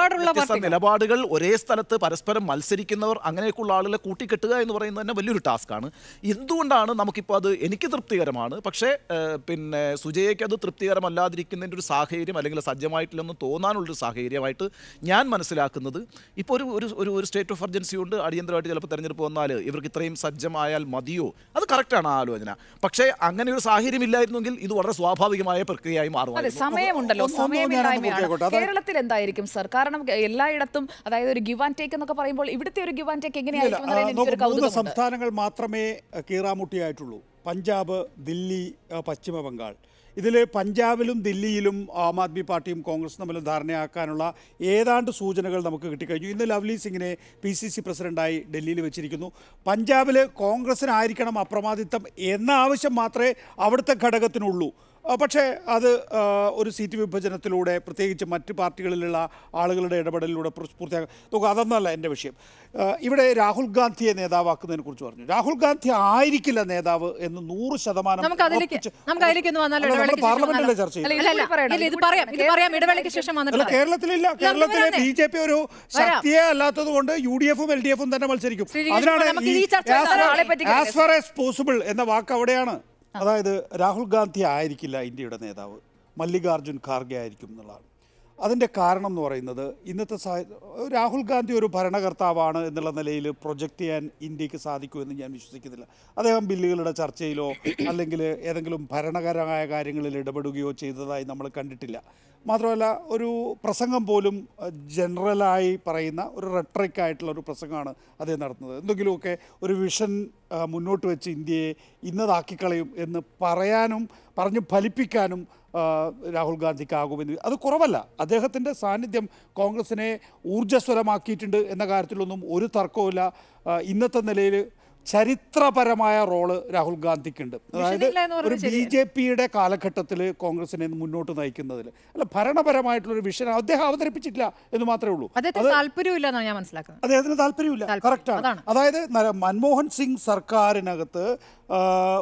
നിലപാടുള്ള വ്യത്യസ്ത പാർട്ടികൾ. നിലപാടുകൾ ഒരേ സ്ഥലത്ത് പരസ്പരം മത്സരിക്കുന്നവർ അങ്ങനെയൊക്കെയുള്ള ആളുകളെ കൂട്ടിക്കെട്ടുക എന്ന് പറയുന്നത് തന്നെ വലിയൊരു ടാസ്ക്കാണ് എന്തുകൊണ്ടാണ് നമുക്കിപ്പോൾ അത് എനിക്ക് തൃപ്തികരമാണ് പക്ഷേ ഏഹ്, പിന്നെ സുജയ്ക്ക് അത് തൃപ്തികരമല്ലാതിരിക്കുന്നതിൻ്റെ ഒരു സാഹചര്യം അല്ലെങ്കിൽ സജ്ജമായിട്ടില്ലെന്ന് തോന്നാനുള്ളൊരു സാഹചര്യമായിട്ട് ഞാൻ മനസ്സിലാക്കുന്നത് ഇപ്പോൾ ഒരു ഒരു ഒരു ഒരു സ്റ്റേറ്റ് ഓഫ് എമർജൻസി കൊണ്ട് അടിയന്തരമായിട്ട് ചിലപ്പോൾ തെരഞ്ഞെടുപ്പ് വന്നാൽ ഇവർക്ക് ഇത്രയും സജ്ജമായാൽ മതിയോ അത് കറക്റ്റാണ് ആ ആലോചന പക്ഷേ അങ്ങനെ ഒരു സാഹചര്യം ഇല്ലായിരുന്നെങ്കിൽ ഇത് വളരെ സ്വാഭാവികമായ പ്രക്രിയയായി അതെ മാറുമായിരുന്നു സമയമുണ്ടല്ലോ ഒന്ന് ഒന്ന് ഞാനൊന്ന് സമയമില്ലായ്മയാണ് പൂർത്തിയാക്കട്ടെ. അതായത് കേരളത്തിൽ എന്തായിരിക്കും സർ കാരണം എല്ലായിടത്തും അതായത് ഒരു ഗിവ് ആൻഡ് ടേക്ക് എന്നൊക്കെ പറയുമ്പോൾ ഇവിടുത്തെ ഒരു ഗിവ് ആൻഡ് ടേക്ക് ഇല്ല, എങ്ങനെയായിരിക്കും ആ, എന്നതിൽ നോക്കൂ, എനിക്കൊരു മൂന്ന് കൗതുകമുണ്ട് സംസ്ഥാനങ്ങൾ മാത്രമേ അഹ്, കീറാമുട്ടിയായിട്ടുള്ളൂ പഞ്ചാബ് ദില്ലി അഹ്, പശ്ചിമ ബംഗാൾ ഇതിൽ പഞ്ചാബിലും ദില്ലിയിലും ആം ആദ്മി പാർട്ടിയും കോൺഗ്രസും തമ്മിൽ ധാരണയാക്കാനുള്ള ഏതാണ്ട് സൂചനകൾ നമുക്ക് കിട്ടിക്കഴിഞ്ഞു ഇന്ന് ലവ്ലി സിംഗിനെ പി സി സി പ്രസിഡന്റായി ഡൽഹിയിൽ വെച്ചിരിക്കുന്നു പഞ്ചാബിൽ കോൺഗ്രസിനായിരിക്കണം അപ്രമാദിത്വം എന്ന ആവശ്യം മാത്രമേ അവിടുത്തെ ഘടകത്തിനുള്ളൂ ആ, പക്ഷേ അത് ആ, ഒരു സീറ്റ് വിഭജനത്തിലൂടെ പ്രത്യേകിച്ച് മറ്റ് പാർട്ടികളിലുള്ള ആളുകളുടെ ഇടപെടലിലൂടെ പൂർ- പൂർത്തിയാക്കുക നോക്കുക അതൊന്നല്ല എൻ്റെ വിഷയം ആ, ഇവിടെ രാഹുൽ ഗാന്ധിയെ നേതാവാക്കുന്നതിനെ കുറിച്ച് പറഞ്ഞു രാഹുൽ ഗാന്ധി ആയിരിക്കില്ല നേതാവ് എന്ന് നൂറ് ശതമാനം നമുക്ക് അതിലേക്ക് ഉറപ്പിച്ച് നമുക്ക് അതിലേക്ക് ഒന്ന് വന്നാലോ അല്ല, നമ്മൾ ഇടവേളയ്ക്ക് ശേഷം പാർലമെന്റിലെ വന്നാലോ? ചർച്ച ചെയ്യും അല്ല, അല്ല, ഇത് അല്ല, കൂടി പറയണം, ഇല്ല, ഇത് ഇത് കൂടി പറയാം ഇത് പറയണം. പറയാം ഇടവേളയ്ക്ക് ശേഷം അല്ല വന്നിട്ട് കേരളത്തിലില്ല കേരളത്തിലെ ബി ജെ പി ഒരു ശക്തിയെ അല്ലാത്തത് കൊണ്ട് യു ഡി എഫും എൽ ഡി എഫും തന്നെ മത്സരിക്കും ശ്രീ അതിനാണ് നമുക്ക് ഈ ചർച്ച നടത്താം. ആളെ പറ്റി ആസ് ഫാർ ആസ് പോസിബിൾ എന്ന വാക്ക് അവിടെയാണ് അതായത് രാഹുൽ ഗാന്ധി ആയിരിക്കില്ല ഇന്ത്യയുടെ നേതാവ് മല്ലികാർജുൻ ഖാർഗെ ആയിരിക്കും എന്നുള്ളതാണ് അതിൻ്റെ കാരണം എന്ന് പറയുന്നത് ഇന്നത്തെ സാഹ- രാഹുൽ ഗാന്ധി ഒരു ഭരണകർത്താവാണ് എന്നുള്ള നിലയിൽ പ്രൊജക്റ്റ് ചെയ്യാൻ ഇന്ത്യക്ക് സാധിക്കുമെന്ന് ഞാൻ വിശ്വസിക്കുന്നില്ല അദ്ദേഹം ബില്ലുകളുടെ ചർച്ചയിലോ അല്ലെങ്കിൽ ഏതെങ്കിലും ഭരണകരമായ കാര്യങ്ങളിൽ ഇടപെടുകയോ ചെയ്തതായി നമ്മൾ കണ്ടിട്ടില്ല മാത്രമല്ല ഒരു പ്രസംഗം പോലും അഹ്, ജനറലായി പറയുന്ന ഒരു റെട്രിക് ആയിട്ടുള്ള ഒരു പ്രസംഗമാണ് അദ്ദേഹം നടത്തുന്നത് എന്തെങ്കിലുമൊക്കെ ഒരു വിഷൻ ആ, മുന്നോട്ട് വെച്ച് ഇന്ത്യയെ ഇന്നതാക്കിക്കളയും എന്ന് പറയാനും പറഞ്ഞ് ഫലിപ്പിക്കാനും ആ, രാഹുൽ ഗാന്ധിക്കാകുമെന്ന് അത് കുറവല്ല അദ്ദേഹത്തിൻ്റെ സാന്നിധ്യം കോൺഗ്രസിനെ ഊർജ്ജസ്വലമാക്കിയിട്ടുണ്ട് എന്ന കാര്യത്തിലൊന്നും ഒരു തർക്കവുമില്ല ആ, ഇന്നത്തെ നിലയിൽ ചരിത്രപരമായ റോള് രാഹുൽ ഗാന്ധിക്കുണ്ട് അതായത് വിഷനില്ല എന്ന് ഒരു പറഞ്ഞത് ബി ജെ പിയുടെ കാലഘട്ടത്തിൽ കോൺഗ്രസിനെ മുന്നോട്ട് നയിക്കുന്നതിൽ അല്ല ഭരണപരമായിട്ടുള്ള ഒരു വിഷൻ അദ്ദേഹം അവതരിപ്പിച്ചിട്ടില്ല എന്ന് മാത്രമേ ഉള്ളൂ അദ്ദേഹത്തിന് താല്പര്യമില്ല എന്നാണ് ഞാൻ മനസ്സിലാക്കുന്നത് അദ്ദേഹത്തിന് താല്പര്യമില്ല താല്പര്യം. കറക്റ്റാണ് അതാണ്. അതായത് നര- മൻമോഹൻ സിംഗ് സർക്കാരിനകത്ത് ആ,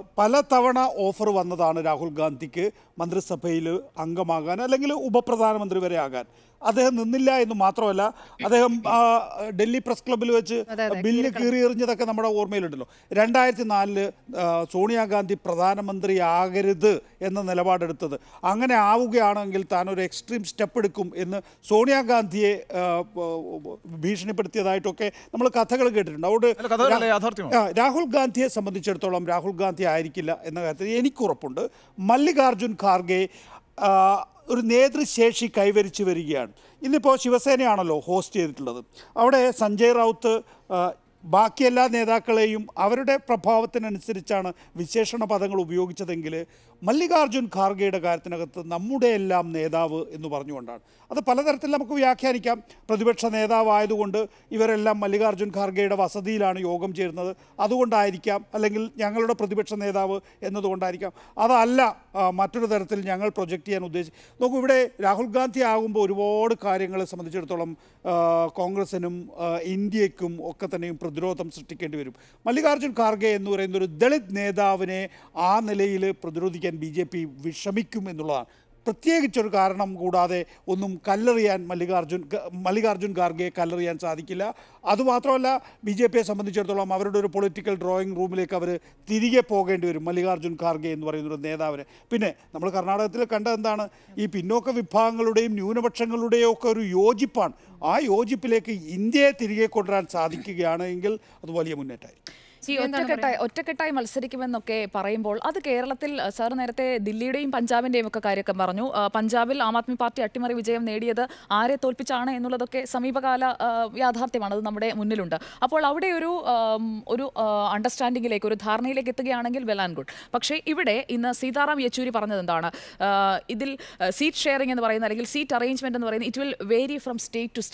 പലതവണ ഓഫർ വന്നതാണ് രാഹുൽ ഗാന്ധിക്ക് മന്ത്രിസഭയിൽ അംഗമാകാൻ അല്ലെങ്കിൽ ഉപപ്രധാനമന്ത്രി വരെ ആകാൻ അദ്ദേഹം നിന്നില്ല എന്ന് മാത്രമല്ല അദ്ദേഹം ആ, ഡൽഹി പ്രസ് ക്ലബ്ബിൽ വെച്ച് അതെ, അതെ, ബില്ല് കീറി എറിഞ്ഞതൊക്കെ നമ്മുടെ ഓർമ്മയിലുണ്ടല്ലോ രണ്ടായിരത്തി നാലില് സോണിയാഗാന്ധി പ്രധാനമന്ത്രിയാകരുത് എന്ന നിലപാടെടുത്തത് അങ്ങനെ ആവുകയാണെങ്കിൽ താൻ ഒരു എക്സ്ട്രീം സ്റ്റെപ്പ് എടുക്കും എന്ന് സോണിയാഗാന്ധിയെ ആ, ബ- ഭീഷണിപ്പെടുത്തിയതായിട്ടൊക്കെ നമ്മൾ കഥകൾ കേട്ടിട്ടുണ്ട് അല്ല, കഥകളല്ല, അതുകൊണ്ട് യാഥാർത്ഥ്യമാണ്. ആ, രാഹുൽ ഗാന്ധിയെ സംബന്ധിച്ചിടത്തോളം രാഹുൽ ഗാന്ധി ആയിരിക്കില്ല എന്ന കാര്യത്തിൽ എനിക്ക് ഉറപ്പുണ്ട് മല്ലികാർജുൻ ഖാർഗെ ആ, ഒരു നേതൃശേഷി കൈവരിച്ചു വരികയാണ് ഇന്നിപ്പോൾ ശിവസേനയാണല്ലോ ഹോസ്റ്റ് ചെയ്തിട്ടുള്ളത് അവിടെ സഞ്ജയ് റൗത്ത് ആ, ബാക്കി എല്ലാ നേതാക്കളെയും അവരുടെ പ്രഭാവത്തിനനുസരിച്ചാണ് വിശേഷണ പദങ്ങൾ ഉപയോഗിച്ചതെങ്കിൽ മല്ലികാർജുൻ ഖാർഗെയുടെ കാര്യത്തിനകത്ത് നമ്മുടെ എല്ലാം നേതാവ് എന്ന് പറഞ്ഞുകൊണ്ടാണ് അത് പലതരത്തിൽ നമുക്ക് വ്യാഖ്യാനിക്കാം പ്രതിപക്ഷ നേതാവായതുകൊണ്ട് ഇവരെല്ലാം മല്ലികാർജുൻ ഖാർഗെയുടെ വസതിയിലാണ് യോഗം ചേരുന്നത് അതുകൊണ്ടായിരിക്കാം അല്ലെങ്കിൽ ഞങ്ങളുടെ പ്രതിപക്ഷ നേതാവ് എന്നതുകൊണ്ടായിരിക്കാം അതല്ല ആ, മറ്റൊരു തരത്തിൽ ഞങ്ങൾ പ്രൊജക്റ്റ് ചെയ്യാൻ ഉദ്ദേശിച്ചു നോക്കൂ ഇവിടെ രാഹുൽ ഗാന്ധി ആകുമ്പോൾ ഒരുപാട് കാര്യങ്ങളെ സംബന്ധിച്ചിടത്തോളം ആ, കോൺഗ്രസിനും ആ, ഇന്ത്യക്കും ഒക്കെ തന്നെയും പ്രതിരോധം സൃഷ്ടിക്കേണ്ടി വരും മല്ലികാർജുൻ ഖാർഗെ എന്ന് പറയുന്ന ഒരു ദളിത് നേതാവിനെ ആ നിലയിൽ പ്രതിരോധിക്കാൻ ബി ജെ പി വിഷമിക്കും എന്നുള്ളതാണ് പ്രത്യേകിച്ചൊരു കാരണം കൂടാതെ ഒന്നും കല്ലെറിയാൻ മല്ലികാർജുൻ ഖ- മല്ലികാർജുൻ ഖാർഗെ കല്ലെറിയാൻ സാധിക്കില്ല അതുമാത്രമല്ല ബി ജെ പിയെ സംബന്ധിച്ചിടത്തോളം അവരുടെ ഒരു പൊളിറ്റിക്കൽ ഡ്രോയിങ് റൂമിലേക്ക് അവർ തിരികെ പോകേണ്ടി വരും മല്ലികാർജുൻ ഖാർഗെ എന്ന് പറയുന്ന ഒരു നേതാവിനെ പിന്നെ നമ്മൾ കർണാടകത്തിൽ കണ്ട എന്താണ് ഈ പിന്നോക്ക വിഭാഗങ്ങളുടെയും ന്യൂനപക്ഷങ്ങളുടെയും ഒക്കെ ഒരു യോജിപ്പാണ് ആ യോജിപ്പിലേക്ക് ഇന്ത്യയെ തിരികെ കൊണ്ടുവരാൻ സാധിക്കുകയാണ് എങ്കിൽ അത് വലിയ മുന്നേറ്റമായിരിക്കും ഈ ഒറ്റക്കെട്ടായി ഒറ്റക്കെട്ടായി മത്സരിക്കുമെന്നൊക്കെ പറയുമ്പോൾ അത് കേരളത്തിൽ അഹ്, സാർ നേരത്തെ ദില്ലിയുടെയും പഞ്ചാബിന്റെയും ഒക്കെ കാര്യമൊക്കെ പറഞ്ഞു അഹ്, പഞ്ചാബിൽ ആം ആദ്മി പാർട്ടി അട്ടിമറി വിജയം നേടിയത് ആരെ തോൽപ്പിച്ചാണ് എന്നുള്ളതൊക്കെ സമീപകാല അഹ്, യാഥാർത്ഥ്യമാണ് അത് നമ്മുടെ മുന്നിലുണ്ട് അപ്പോൾ അവിടെ ഒരു ആം, ഒരു അണ്ടർസ്റ്റാൻഡിങ്ങിലേക്ക് ഒരു ധാരണയിലേക്ക് എത്തുകയാണെങ്കിൽ വെൽ ആൻഡ് ഗുഡ് പക്ഷേ ഇവിടെ ഇന്ന് സീതാറാം യെച്ചൂരി പറഞ്ഞത് എന്താണ് ആഹ്, ഇതിൽ സീറ്റ് ഷെയറിംഗ് എന്ന് പറയുന്ന അല്ലെങ്കിൽ സീറ്റ് അറേഞ്ച്മെന്റ് എന്ന് പറയുന്നത് it will vary from state to state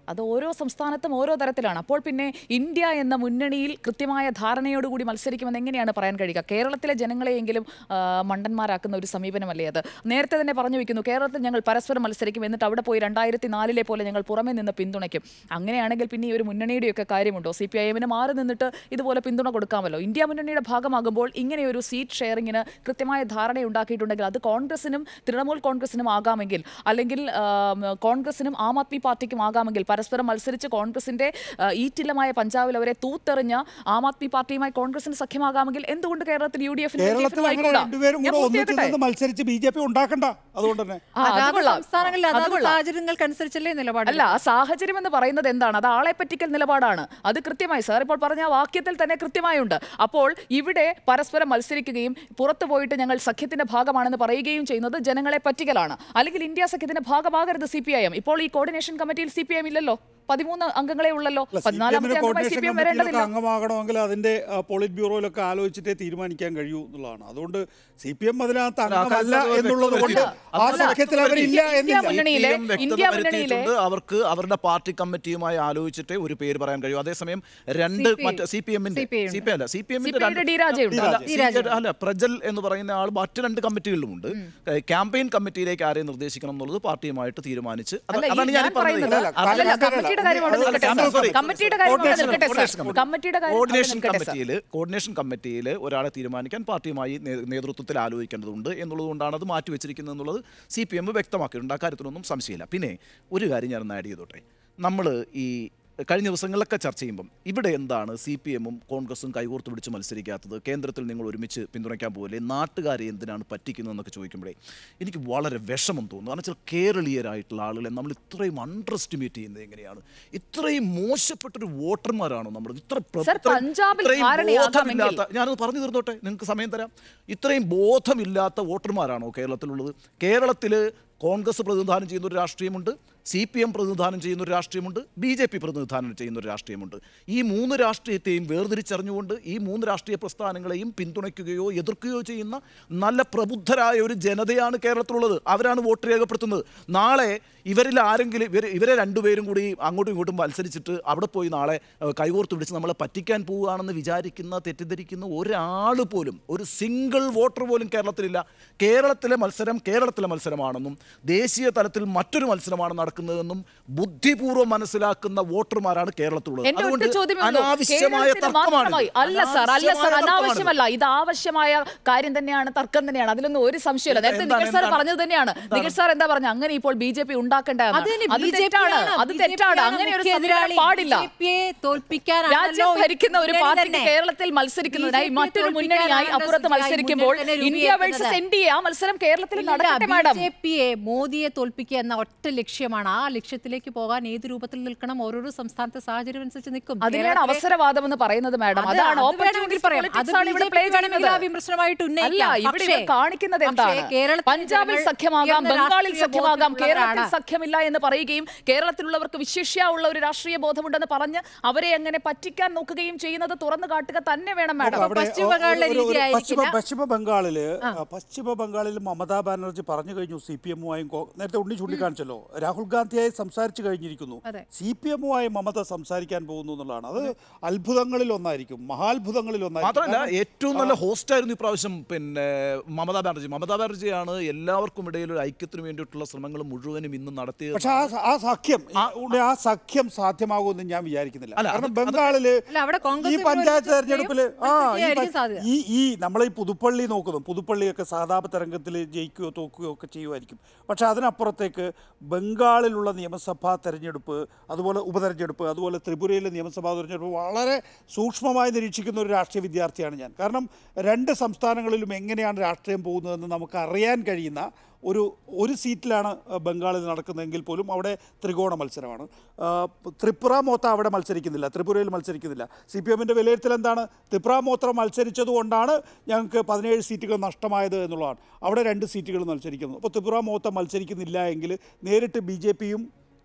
അത് ഓരോ സംസ്ഥാനത്തും ഓരോ തരത്തിലാണ് അപ്പോൾ പിന്നെ ഇന്ത്യ എന്ന മുന്നണിയിൽ കൃത്യമായ ധാരണയോടുകൂടി മത്സരിക്കുമെന്ന് എങ്ങനെയാണ് പറയാൻ കഴിയുക കേരളത്തിലെ ജനങ്ങളെയെങ്കിലും ആ, മണ്ടന്മാരാക്കുന്ന ഒരു സമീപനമല്ലേ അത് നേരത്തെ തന്നെ പറഞ്ഞു വെക്കുന്നു കേരളത്തിൽ ഞങ്ങൾ പരസ്പരം മത്സരിക്കും എന്നിട്ട് അവിടെ പോയി രണ്ടായിരത്തി നാലിലെ പോലെ ഞങ്ങൾ പുറമെ നിന്ന് പിന്തുണയ്ക്കും അങ്ങനെയാണെങ്കിൽ പിന്നെ ഈ ഒരു മുന്നണിയുടെയൊക്കെ കാര്യമുണ്ടോ സി പി ഐ എമ്മിന് മാറി നിന്നിട്ട് ഇതുപോലെ പിന്തുണ കൊടുക്കാമല്ലോ ഇന്ത്യ മുന്നണിയുടെ ഭാഗമാകുമ്പോൾ ഇങ്ങനെ ഒരു സീറ്റ് ഷെയറിങ്ങിന് കൃത്യമായ ധാരണ ഉണ്ടാക്കിയിട്ടുണ്ടെങ്കിൽ അത് കോൺഗ്രസിനും തൃണമൂൽ കോൺഗ്രസിനും ആകാമെങ്കിൽ അല്ലെങ്കിൽ ആം, കോൺഗ്രസിനും ആം ആദ്മി പാർട്ടിക്കും ആകാമെങ്കിൽ പരസ്പരം മത്സരിച്ച് കോൺഗ്രസിന്റെ ആ, ഈറ്റില്ലമായ പഞ്ചാബിൽ അവരെ തൂത്തെറിഞ്ഞ ആം ആദ്മി പാർട്ടിയുമായി കോൺഗ്രസിന് സഖ്യമാകാമെങ്കിൽ എന്തുകൊണ്ട് കേരളത്തിൽ യു ഡി കേരളത്തിൽ അങ്ങനെ രണ്ടുപേരും കൂടെ ഒന്നിച്ച് നിന്ന് മത്സരിച്ച് ബി ജെ പി ഉണ്ടാക്കണ്ട അതുകൊണ്ട് തന്നെ അതാത് സംസ്ഥാനങ്ങളിൽ അതാത് സാഹചര്യങ്ങൾക്കനുസരിച്ചല്ലേ നിലപാട് അല്ല ആ സാഹചര്യം എന്ന് പറയുന്നത് എന്താണ് അത് ആളെ പറ്റിക്കൽ നിലപാടാണ് അത് കൃത്യമായി സാർ ഇപ്പോൾ പറഞ്ഞ ആ വാക്യത്തിൽ തന്നെ കൃത്യമായുണ്ട് അപ്പോൾ ഇവിടെ പരസ്പരം മത്സരിക്കുകയും പുറത്തു പോയിട്ട് ഞങ്ങൾ സഖ്യത്തിന്റെ ഭാഗമാണെന്ന് പറയുകയും ചെയ്യുന്നത് ജനങ്ങളെ പറ്റിക്കലാണ് അല്ലെങ്കിൽ ഇന്ത്യ സഖ്യത്തിന്റെ ഭാഗമാകരുത് സി പി ഐ എം ഇപ്പോൾ ഈ കോർഡിനേഷൻ കമ്മിറ്റിയിൽ സി പി ഐ എം ഇല്ലല്ലോ പതിമൂന്ന് അംഗങ്ങളെ ഉള്ളല്ലോ അല്ല, CPM ന് പതിനാലാമത്തെ അംഗമായി സി കോർഡിനേഷൻ പി എം കമ്മിറ്റിയിലൊക്കെ വരേണ്ടതില്ല അംഗമാകണമെങ്കിൽ അതിന്റെ ആ, പോളിറ്റ് ബ്യൂറോയിലൊക്കെ ആലോചിച്ചിട്ടേ തീരുമാനിക്കാൻ കഴിയൂ എന്നുള്ളതാണ് അതുകൊണ്ട് സി പി എം അതിനകത്ത് അംഗമല്ല അത് എന്നുള്ളത് കൊണ്ട് വ്യക്തമല്ല. ആ അതല്ല, സഖ്യത്തിൽ അവരില്ല ഇന്ത്യ എന്നില്ല മുന്നണിയിലെ- CPM വ്യക്തത ഇന്ത്യ മുന്നണിയിലെ- വരുത്തിയിട്ടുണ്ട്. അവർക്ക് അവരുടെ പാർട്ടി കമ്മിറ്റിയുമായി ആലോചിച്ചിട്ടേ ഒരു പേര് പറയാൻ കഴിയും അതേസമയം രണ്ട് CPI. മറ്റ് സി പി എമ്മിന്റെ CPI ഉണ്ട്. സി പി അല്ല സി പി CPI യുടെ ഡി രാജയുണ്ട്. ഡി രാജ. അല്ല പ്രജൽ എന്ന് പറയുന്ന ആൾ മറ്റ് രണ്ട് കമ്മിറ്റികളിലുമുണ്ട് ക്യാമ്പയിൻ കമ്മിറ്റിയിലേക്ക് ആരെ നിർദ്ദേശിക്കണം എന്നുള്ളത് പാർട്ടിയുമായിട്ട് തീരുമാനിച്ച് അത് അല്ല, ഈ അതാണ് ഞാൻ ഞാൻ പറയുന്നത് പറഞ്ഞത് അല്ലല്ല, അല്ല, കമ്മിറ്റിയുടെ കാര്യം അവിടെ അല്ല, നിൽക്കട്ടെ അല്ല, സാർ. sorry. കമ്മിറ്റിയുടെ കാര്യം അവിടെ കോർഡിനേഷൻ നിൽക്കട്ടെ കോർഡിനേഷൻ സാർ. കമ്മിറ്റിയുടെ കാര്യം അവിടെ കോർഡിനേഷൻ നിൽക്കട്ടെ സാർ. കമ്മിറ്റിയിൽ കോർഡിനേഷൻ കമ്മിറ്റിയിൽ ഒരാളെ തീരുമാനിക്കാൻ പാർട്ടിയുമായി നേ- നേതൃത്വത്തിൽ ആലോചിക്കേണ്ടതുണ്ട് എന്നുള്ളതുകൊണ്ടാണ് അത് മാറ്റിവെച്ചിരിക്കുന്നത് എന്നുള്ളത് സി പി എം വ്യക്തമാക്കിയിട്ടുണ്ട് ആ കാര്യത്തിലൊന്നും സംശയമില്ല പിന്നെ ഒരു കാര്യം ഞാൻ ആഡ് ചെയ്തോട്ടെ നമ്മൾ ഈ കഴിഞ്ഞ ദിവസങ്ങളിലൊക്കെ ചർച്ച ചെയ്യുമ്പം ഇവിടെ എന്താണ് സി പി എമ്മും കോൺഗ്രസും കൈകോർത്ത് പിടിച്ച് മത്സരിക്കാത്തത് കേന്ദ്രത്തിൽ നിങ്ങൾ ഒരുമിച്ച് പിന്തുണയ്ക്കാൻ പോകില്ലേ നാട്ടുകാരെ എന്തിനാണ് പറ്റിക്കുന്നതെന്നൊക്കെ ചോദിക്കുമ്പോഴേ എനിക്ക് വളരെ വിഷമം തോന്നുന്നു കാരണം വെച്ചാൽ കേരളീയരായിട്ടുള്ള ആളുകളെ നമ്മൾ ഇത്രയും അണ്ടർ എസ്റ്റിമേറ്റ് ചെയ്യുന്നത് എങ്ങനെയാണ് ഇത്രയും മോശപ്പെട്ടൊരു വോട്ടർമാരാണോ നമ്മൾ ഇത്ര പ്ര- സർ, ഇത്രയും- പഞ്ചാബിൽ ഇത്രയും ധാരണയാകാമെങ്കിൽ- ബോധമില്ലാത്ത ഞാനത് പറഞ്ഞു തീർന്നോട്ടെ നിങ്ങൾക്ക് സമയം തരാം ഇത്രയും ബോധമില്ലാത്ത വോട്ടർമാരാണോ കേരളത്തിലുള്ളത് കേരളത്തിൽ കോൺഗ്രസ് പ്രതിനിധാനം ചെയ്യുന്ന ഒരു രാഷ്ട്രീയമുണ്ട് സി പി എം പ്രതിനിധാനം ചെയ്യുന്ന ഒരു രാഷ്ട്രീയമുണ്ട് ബി ജെ പി പ്രതിനിധാനം ചെയ്യുന്ന ഒരു രാഷ്ട്രീയമുണ്ട് ഈ മൂന്ന് രാഷ്ട്രീയത്തെയും വേർതിരിച്ചറിഞ്ഞുകൊണ്ട് ഈ മൂന്ന് രാഷ്ട്രീയ പ്രസ്ഥാനങ്ങളെയും പിന്തുണയ്ക്കുകയോ എതിർക്കുകയോ ചെയ്യുന്ന നല്ല പ്രബുദ്ധരായ ഒരു ജനതയാണ് കേരളത്തിലുള്ളത് അവരാണ് വോട്ട് രേഖപ്പെടുത്തുന്നത് നാളെ ഇവരിൽ ആരെങ്കിലും ഇവർ ഇവരെ രണ്ടുപേരും കൂടി അങ്ങോട്ടും ഇങ്ങോട്ടും മത്സരിച്ചിട്ട് അവിടെ പോയി നാളെ ഏഹ്, കൈകോർത്ത് പിടിച്ച് നമ്മളെ പറ്റിക്കാൻ പോവുകയാണെന്ന് വിചാരിക്കുന്ന തെറ്റിദ്ധരിക്കുന്ന ഒരാൾ പോലും ഒരു സിംഗിൾ വോട്ടർ പോലും കേരളത്തിലില്ല കേരളത്തിലെ മത്സരം കേരളത്തിലെ മത്സരമാണെന്നും ദേശീയ തലത്തിൽ മറ്റൊരു മത്സരമാണ് നടക്കുന്നതെന്നും ബുദ്ധിപൂർവ്വം മനസ്സിലാക്കുന്ന വോട്ടർമാരാണ് കേരളത്തിലുള്ളത് എന്റെ ഒറ്റ ചോദ്യമേ ഉള്ളൂ. അനാവശ്യമായ കേരളത്തിന് തർക്കമാണ് മാത്രമായി- അല്ല സാർ അല്ല സാർ അനാവശ്യമല്ല ഇത് ആവശ്യമായ കാര്യം തന്നെയാണ് തർക്കം തന്നെയാണ് അതിലൊന്നും ഒരു സംശയമില്ല നേരത്തെ എന്താണ്, നികേഷ് സാർ എന്താണ്? പറഞ്ഞത് തന്നെയാണ് നികേഷ് സാർ എന്താ പറഞ്ഞത് അങ്ങനെ ഇപ്പോൾ ബി ജെ പി ഉണ്ടാക്കേണ്ട അത് തന്നെ അത് BJP തെറ്റാണ് ആണ്. അത് BJP തെറ്റാണ് ആണ് അങ്ങനെ ഒരു മുഖ്യ സമീപനം എതിരാളി. പാടില്ല BJP യെ തോൽപ്പിക്കാനാണല്ലോ രാജ്യം ഭരിക്കുന്ന ഒരു മുന്നണി പാർട്ടിക്ക് തന്നെ. കേരളത്തിൽ മത്സരിക്കുന്നതിനായി BJP മറ്റൊരു മുന്നണിയായി തോൽപ്പിക്കാനാണ് അപ്പുറത്ത് സുജായ് മത്സരിക്കുമ്പോൾ മുന്നണി തന്നെ ഇന്ത്യ വേഴ്സസ് രൂപീകരിക്കുന്നത്. എൻ ഡി എ ആ മത്സരം കേരളത്തിൽ ഇല്ല, നടക്കട്ടെ മാഡം ബിജെപിയെ മോദിയെ തോൽപ്പിക്കുക എന്ന ഒറ്റ ലക്ഷ്യമാണ് ആ ലക്ഷ്യത്തിലേക്ക് പോകാൻ ഏത് രൂപത്തിൽ നിൽക്കണം ഓരോരോ സംസ്ഥാനത്തെ സാഹചര്യം അനുസരിച്ച് നിൽക്കും അതിനാണ് കേരളത്തിലെ- അവസരവാദം എന്ന് പറയുന്നത് മാഡം അത് അതാണ് അത് opportunity വേണമെങ്കിൽ പറയാം. അത് politics ആണ് ഇവിടെ BJP പ്ലേ വേണമെങ്കിൽ ആ ചെയ്യുന്നത് വിമർശനമായിട്ട് അല്ല ഉന്നയിക്കാം. ഇവിടെ പക്ഷേ- ഇവർ കാണിക്കുന്നത് പക്ഷേ എന്താണ് കേരളത്തിലെ പഞ്ചാബിൽ ജനങ്ങൾ സഖ്യമാകാം ഉയർന്ന ബംഗാളിൽ രാഷ്ട്രീയ സഖ്യമാകാം കേരളത്തിൽ ബോധമുള്ളവരാണ്. സഖ്യമില്ല എന്ന് പറയുകയും കേരളത്തിലുള്ളവർക്ക് വിശേഷ്യ ഉള്ള ഒരു രാഷ്ട്രീയ ബോധമുണ്ടെന്ന് പറഞ്ഞ് അവരെ അങ്ങനെ പറ്റിക്കാൻ നോക്കുകയും ചെയ്യുന്നത് തുറന്നു കാട്ടുക തന്നെ വേണം മാഡം അവിടെ പശ്ചിമ ബംഗാളിലെ ഒരു- ഒരു- രീതി ഒരു പശ്ചിമ ആയിരിക്കില്ല. പശ്ചിമ ബംഗാളില് പശ്ചിമ ബംഗാളിൽ മമതാ ബാനർജി പറഞ്ഞു കഴിഞ്ഞു സി പി എമ്മുമായും നേരത്തെ ഉണ്ണി ചൂണ്ടിക്കാണിച്ചല്ലോ രാഹുൽ ഗാന്ധിയായി സംസാരിച്ചു കഴിഞ്ഞിരിക്കുന്നു അതെ. സി പി എമ്മുമായി മമത സംസാരിക്കാൻ പോകുന്നു എന്നുള്ളതാണ് അത് അത്ഭുതങ്ങളിൽ ഒന്നായിരിക്കും മഹാത്ഭുതങ്ങളിൽ ഒന്നായിരിക്കും മാത്രമല്ല കാരണം ഏറ്റവും നല്ല ഹോസ്റ്റ് ആയിരുന്നു ഇപ്രാവശ്യം പിന്നെ മമതാ ബാനർജി മമതാ ബാനർജിയാണ് എല്ലാവർക്കും ഇടയിൽ ഒരു ഐക്യത്തിന് വേണ്ടിയിട്ടുള്ള ശ്രമങ്ങൾ മുഴുവനും ഇന്ന് നടത്തിയത് പക്ഷെ ആ സ- ആ സഖ്യം ഈ- ഉണ്ണി, ആ സഖ്യം സാധ്യമാകുമെന്ന് ഞാൻ വിചാരിക്കുന്നില്ല അല്ല, കാരണം അത് ബംഗാളില് അല്ല, അവിടെ കോൺഗ്രസ് ഈ ഇപ്പോൾ പഞ്ചായത്ത് ഒരു തെരഞ്ഞെടുപ്പില് ആ ഈ ആയിരിക്കും പ- സാധ്യത. ഈ ഈ നമ്മൾ ഈ പുതുപ്പള്ളി നോക്കുന്നു പുതുപ്പള്ളിയൊക്കെ സാധാപ തരംഗത്തിൽ ജയിക്കുകയോ തോക്കുകയോ ഒക്കെ ചെയ്യുമായിരിക്കും പക്ഷെ അതിനപ്പുറത്തേക്ക് ബംഗാളിലുള്ള നിയമസഭാ തെരഞ്ഞെടുപ്പ് അതുപോലെ ഉപതെരഞ്ഞെടുപ്പ് അതുപോലെ ത്രിപുരയിലെ നിയമസഭാ തെരഞ്ഞെടുപ്പ് വളരെ സൂക്ഷ്മമായി നിരീക്ഷിക്കുന്ന ഒരു രാഷ്ട്രീയ വിദ്യാർത്ഥിയാണ് ഞാൻ കാരണം രണ്ട് സംസ്ഥാനങ്ങളിലും എങ്ങനെയാണ് രാഷ്ട്രീയം പോകുന്നതെന്ന് നമുക്ക് അറിയാൻ കഴിയുന്ന ഒരു ഒരു സീറ്റിലാണ് അഹ്, ബംഗാളിൽ നടക്കുന്നതെങ്കിൽ പോലും അവിടെ ത്രികോണ മത്സരമാണ് ആ, ത്രിപുര മോത്ത അവിടെ മത്സരിക്കുന്നില്ല ത്രിപുരയിൽ മത്സരിക്കുന്നില്ല സി പി എമ്മിൻ്റെ വിലയിരുത്തൽ എന്താണ് ത്രിപുര മോത്ര മത്സരിച്ചത് കൊണ്ടാണ് ഞങ്ങൾക്ക് പതിനേഴ് സീറ്റുകൾ നഷ്ടമായത് എന്നുള്ളതാണ് അവിടെ രണ്ട് സീറ്റുകൾ മത്സരിക്കുന്നു അപ്പോൾ ത്രിപുര മോത്ത മത്സരിക്കുന്നില്ല എങ്കിൽ നേരിട്ട് ബി ജെ പിയും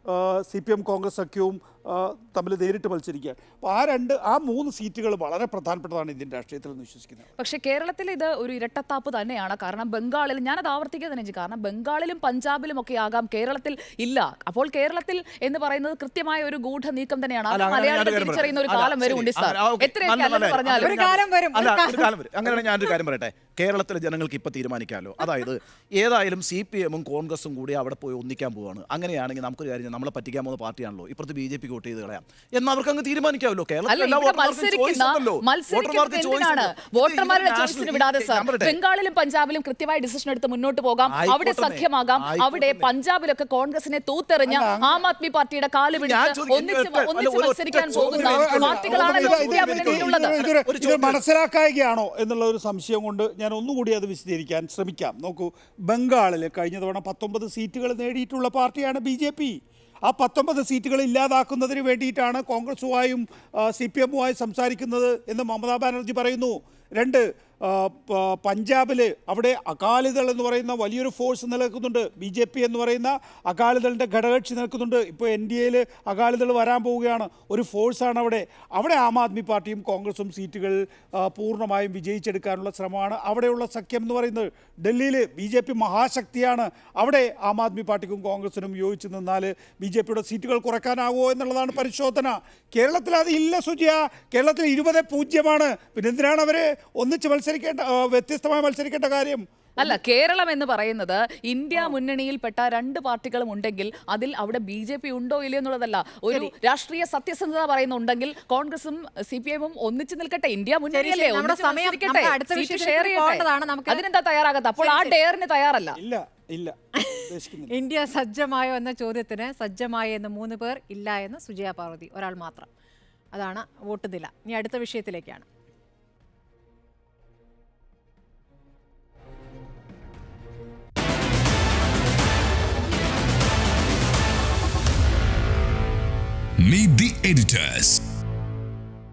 സി പി എം കോൺഗ്രസ് സഖ്യവും ആ, തമ്മിൽ നേരിട്ട് മത്സരിക്കുക അപ്പോൾ ആ രണ്ട് ആ മൂന്ന് സീറ്റുകൾ വളരെ പ്രധാനപ്പെട്ടതാണ് ഇന്ത്യൻ രാഷ്ട്രീയത്തിൽ എന്ന് വിശ്വസിക്കുന്നത് പക്ഷേ കേരളത്തിൽ ഇത് ഒരു ഇരട്ടത്താപ്പ് തന്നെയാണ് കാരണം ബംഗാളിൽ ഞാനത് ആവർത്തിക്കുക തന്നെ ചെയ്യും കാരണം ബംഗാളിലും പഞ്ചാബിലും ഒക്കെ ആകാം കേരളത്തിൽ ഇല്ല അപ്പോൾ കേരളത്തിൽ എന്ന് പറയുന്നത് കൃത്യമായ ഒരു ഗൂഢ നീക്കം തന്നെയാണ് അത് അല്ല, അങ്ങനെ മലയാളികൾ ഞാനൊരു കാര്യം തിരിച്ചറിയുന്ന ഒരു പറയാം. കാലം വരും അല്ല, ഉണ്ട് സാർ ആ, ഓക്കേ. എത്രയൊക്കെ നല്ല, അല്ലെന്ന് നല്ല. പറഞ്ഞാലും ഒരു കാലം വരും, അല്ല ഒരു ഒരു കാലം വരും അങ്ങനെയാണെങ്കിൽ ഞാനൊരു കാര്യം പറയട്ടെ കേരളത്തിലെ ജനങ്ങൾക്ക് ഇപ്പൊ തീരുമാനിക്കാമല്ലോ അതായത് ഏതായാലും സി പി എമ്മും കോൺഗ്രസും കൂടി അവിടെ പോയി ഒന്നിക്കാൻ പോവാണ് അങ്ങനെയാണെങ്കിൽ നമുക്കൊരു കാര്യം ചെയ്യാം. നമ്മളെ പറ്റിക്കാൻ പോകുന്ന പാർട്ടിയാണല്ലോ ഇപ്പുറത്ത് ബി ജെ പി വോട്ട് ചെയ്ത് കളയാം എന്നാൽ അവർക്ക് അങ്ങ് തീരുമാനിക്കാമല്ലോ അല്ല കേരളത്തിൽ എല്ലാ ഇവിടെ വോട്ടർമാർക്കും ചോയ്സ് മത്സരിക്കുന്ന ഉണ്ടല്ലോ. മത്സരിക്കുന്നത് വോട്ടർമാർക്ക് ചോയ്സ് എന്തിനാണ് ഉണ്ട്. ഇത് വോട്ടർമാരുടെ ഇതിന്റെ ചോയ്സിന് national- വിടാതെ സാർ ഞാൻ പറയട്ടെ. ബംഗാളിലും പഞ്ചാബിലും കൃത്യമായ ഡിസിഷൻ എടുത്ത് മുന്നോട്ട് പോകാം അവിടെ ആയിക്കോട്ടെ. സഖ്യമാകാം അവിടെ ആയിക്കോട്ടെ. പഞ്ചാബിലൊക്കെ കോൺഗ്രസിനെ തൂത്തെറിഞ്ഞ് ആം ആദ്മി പാർട്ടിയുടെ കാല് ഞാൻ പിടിച്ച് ചോദിക്കുന്നത് ഒന്നിച്ച് ഒറ്റ- അല്ല, ഒന്നിച്ച് ഒരു ഒറ്റ മത്സരിക്കാൻ ചോദ്യം പോകുന്ന എനിക്ക് പാർട്ടികളാണല്ലോ ഇത് ഇന്ത്യ ഇത് മുന്നണിയിലുള്ളത് ഇത് ഇതൊരു- ഒരു ഇത് ചോദ്യം. മനസ്സിലാക്കായികയാണോ എന്നുള്ള ഒരു സംശയം കൊണ്ട് ഞാൻ ഒന്നുകൂടി അത് വിശദീകരിക്കാൻ ശ്രമിക്കാം നോക്കൂ ബംഗാളിൽ കഴിഞ്ഞ തവണ പത്തൊമ്പത് സീറ്റുകൾ നേടിയിട്ടുള്ള പാർട്ടിയാണ് ബി ജെ പി ആ പത്തൊമ്പത് സീറ്റുകൾ ഇല്ലാതാക്കുന്നതിന് വേണ്ടിയിട്ടാണ് കോൺഗ്രസുമായും സി പി എമ്മുമായും സംസാരിക്കുന്നത് എന്ന് മമതാ ബാനർജി പറയുന്നു രണ്ട് ആ, പ- പഞ്ചാബിൽ അവിടെ അകാലിദൾ എന്ന് പറയുന്ന വലിയൊരു ഫോഴ്സ് നിലനിൽക്കുന്നുണ്ട് ബി ജെ പി എന്ന് പറയുന്ന അകാലിദളിൻ്റെ ഘടകകക്ഷി നിൽക്കുന്നുണ്ട് ഇപ്പോൾ എൻ ഡി എയിൽ അകാലിദൾ വരാൻ പോവുകയാണ് ഒരു ഫോഴ്സാണ് അവിടെ അവിടെ ആം ആദ്മി പാർട്ടിയും കോൺഗ്രസും സീറ്റുകൾ ആ, പൂർണ്ണമായും വിജയിച്ചെടുക്കാനുള്ള ശ്രമമാണ് അവിടെയുള്ള സഖ്യം എന്ന് പറയുന്നത് ഡൽഹിയിൽ ബി ജെ പി മഹാശക്തിയാണ് അവിടെ ആം ആദ്മി പാർട്ടിക്കും കോൺഗ്രസിനും യോജിച്ച് നിന്നാൽ ബി ജെ പിയുടെ സീറ്റുകൾ കുറയ്ക്കാനാകുമോ എന്നുള്ളതാണ് പരിശോധന കേരളത്തിൽ അത് ഇല്ല സുജിയ കേരളത്തിൽ ഇരുപത് പൂജ്യമാണ് പിന്നെ എന്തിനാണ് അവർ ഒന്നിച്ച് മത്സരിക്കേണ്ട ആ, വ്യത്യസ്തമായി മത്സരിക്കേണ്ട കാര്യം അല്ല കേരളം എന്ന് പറയുന്നത് ഇന്ത്യ മുന്നണിയിൽപ്പെട്ട രണ്ട് പാർട്ടികളും ഉണ്ടെങ്കിൽ അതിൽ അവിടെ ബി ജെ പി ഉണ്ടോ ഇല്ലയോ എന്നുള്ളതല്ല ഒരു രാഷ്ട്രീയ സത്യസന്ധത പറയുന്നുണ്ടെങ്കിൽ കോൺഗ്രസും സി പി എമ്മും ഒന്നിച്ചു നിൽക്കട്ടെ ഇന്ത്യ മുന്നണിയല്ലേ ശരി, നമ്മുടെ ഒന്നിച്ച് സമയം മത്സരിക്കട്ടെ. നമുക്ക് അടുത്ത സീറ്റ് വിഷയത്തിലേക്ക് ഷെയർ ചെയ്യട്ടെ. പോകേണ്ടതാണ്. നമുക്ക് അതിനെന്താ തയ്യാറാകാത്ത അപ്പോൾ ആ ഡെയറിന് തയ്യാറല്ല ഇല്ല ഇല്ല ഉദ്ദേശിക്കുന്നില്ല ഇന്ത്യ സജ്ജമായോ എന്ന ചോദ്യത്തിന് സജ്ജമായ എന്ന് മൂന്ന് പേർ ഇല്ല എന്ന് സുജയ പാർവതി ഒരാൾ മാത്രം അതാണ് വോട്ട് നില ഇനി അടുത്ത വിഷയത്തിലേക്കാണ് Meet the editors.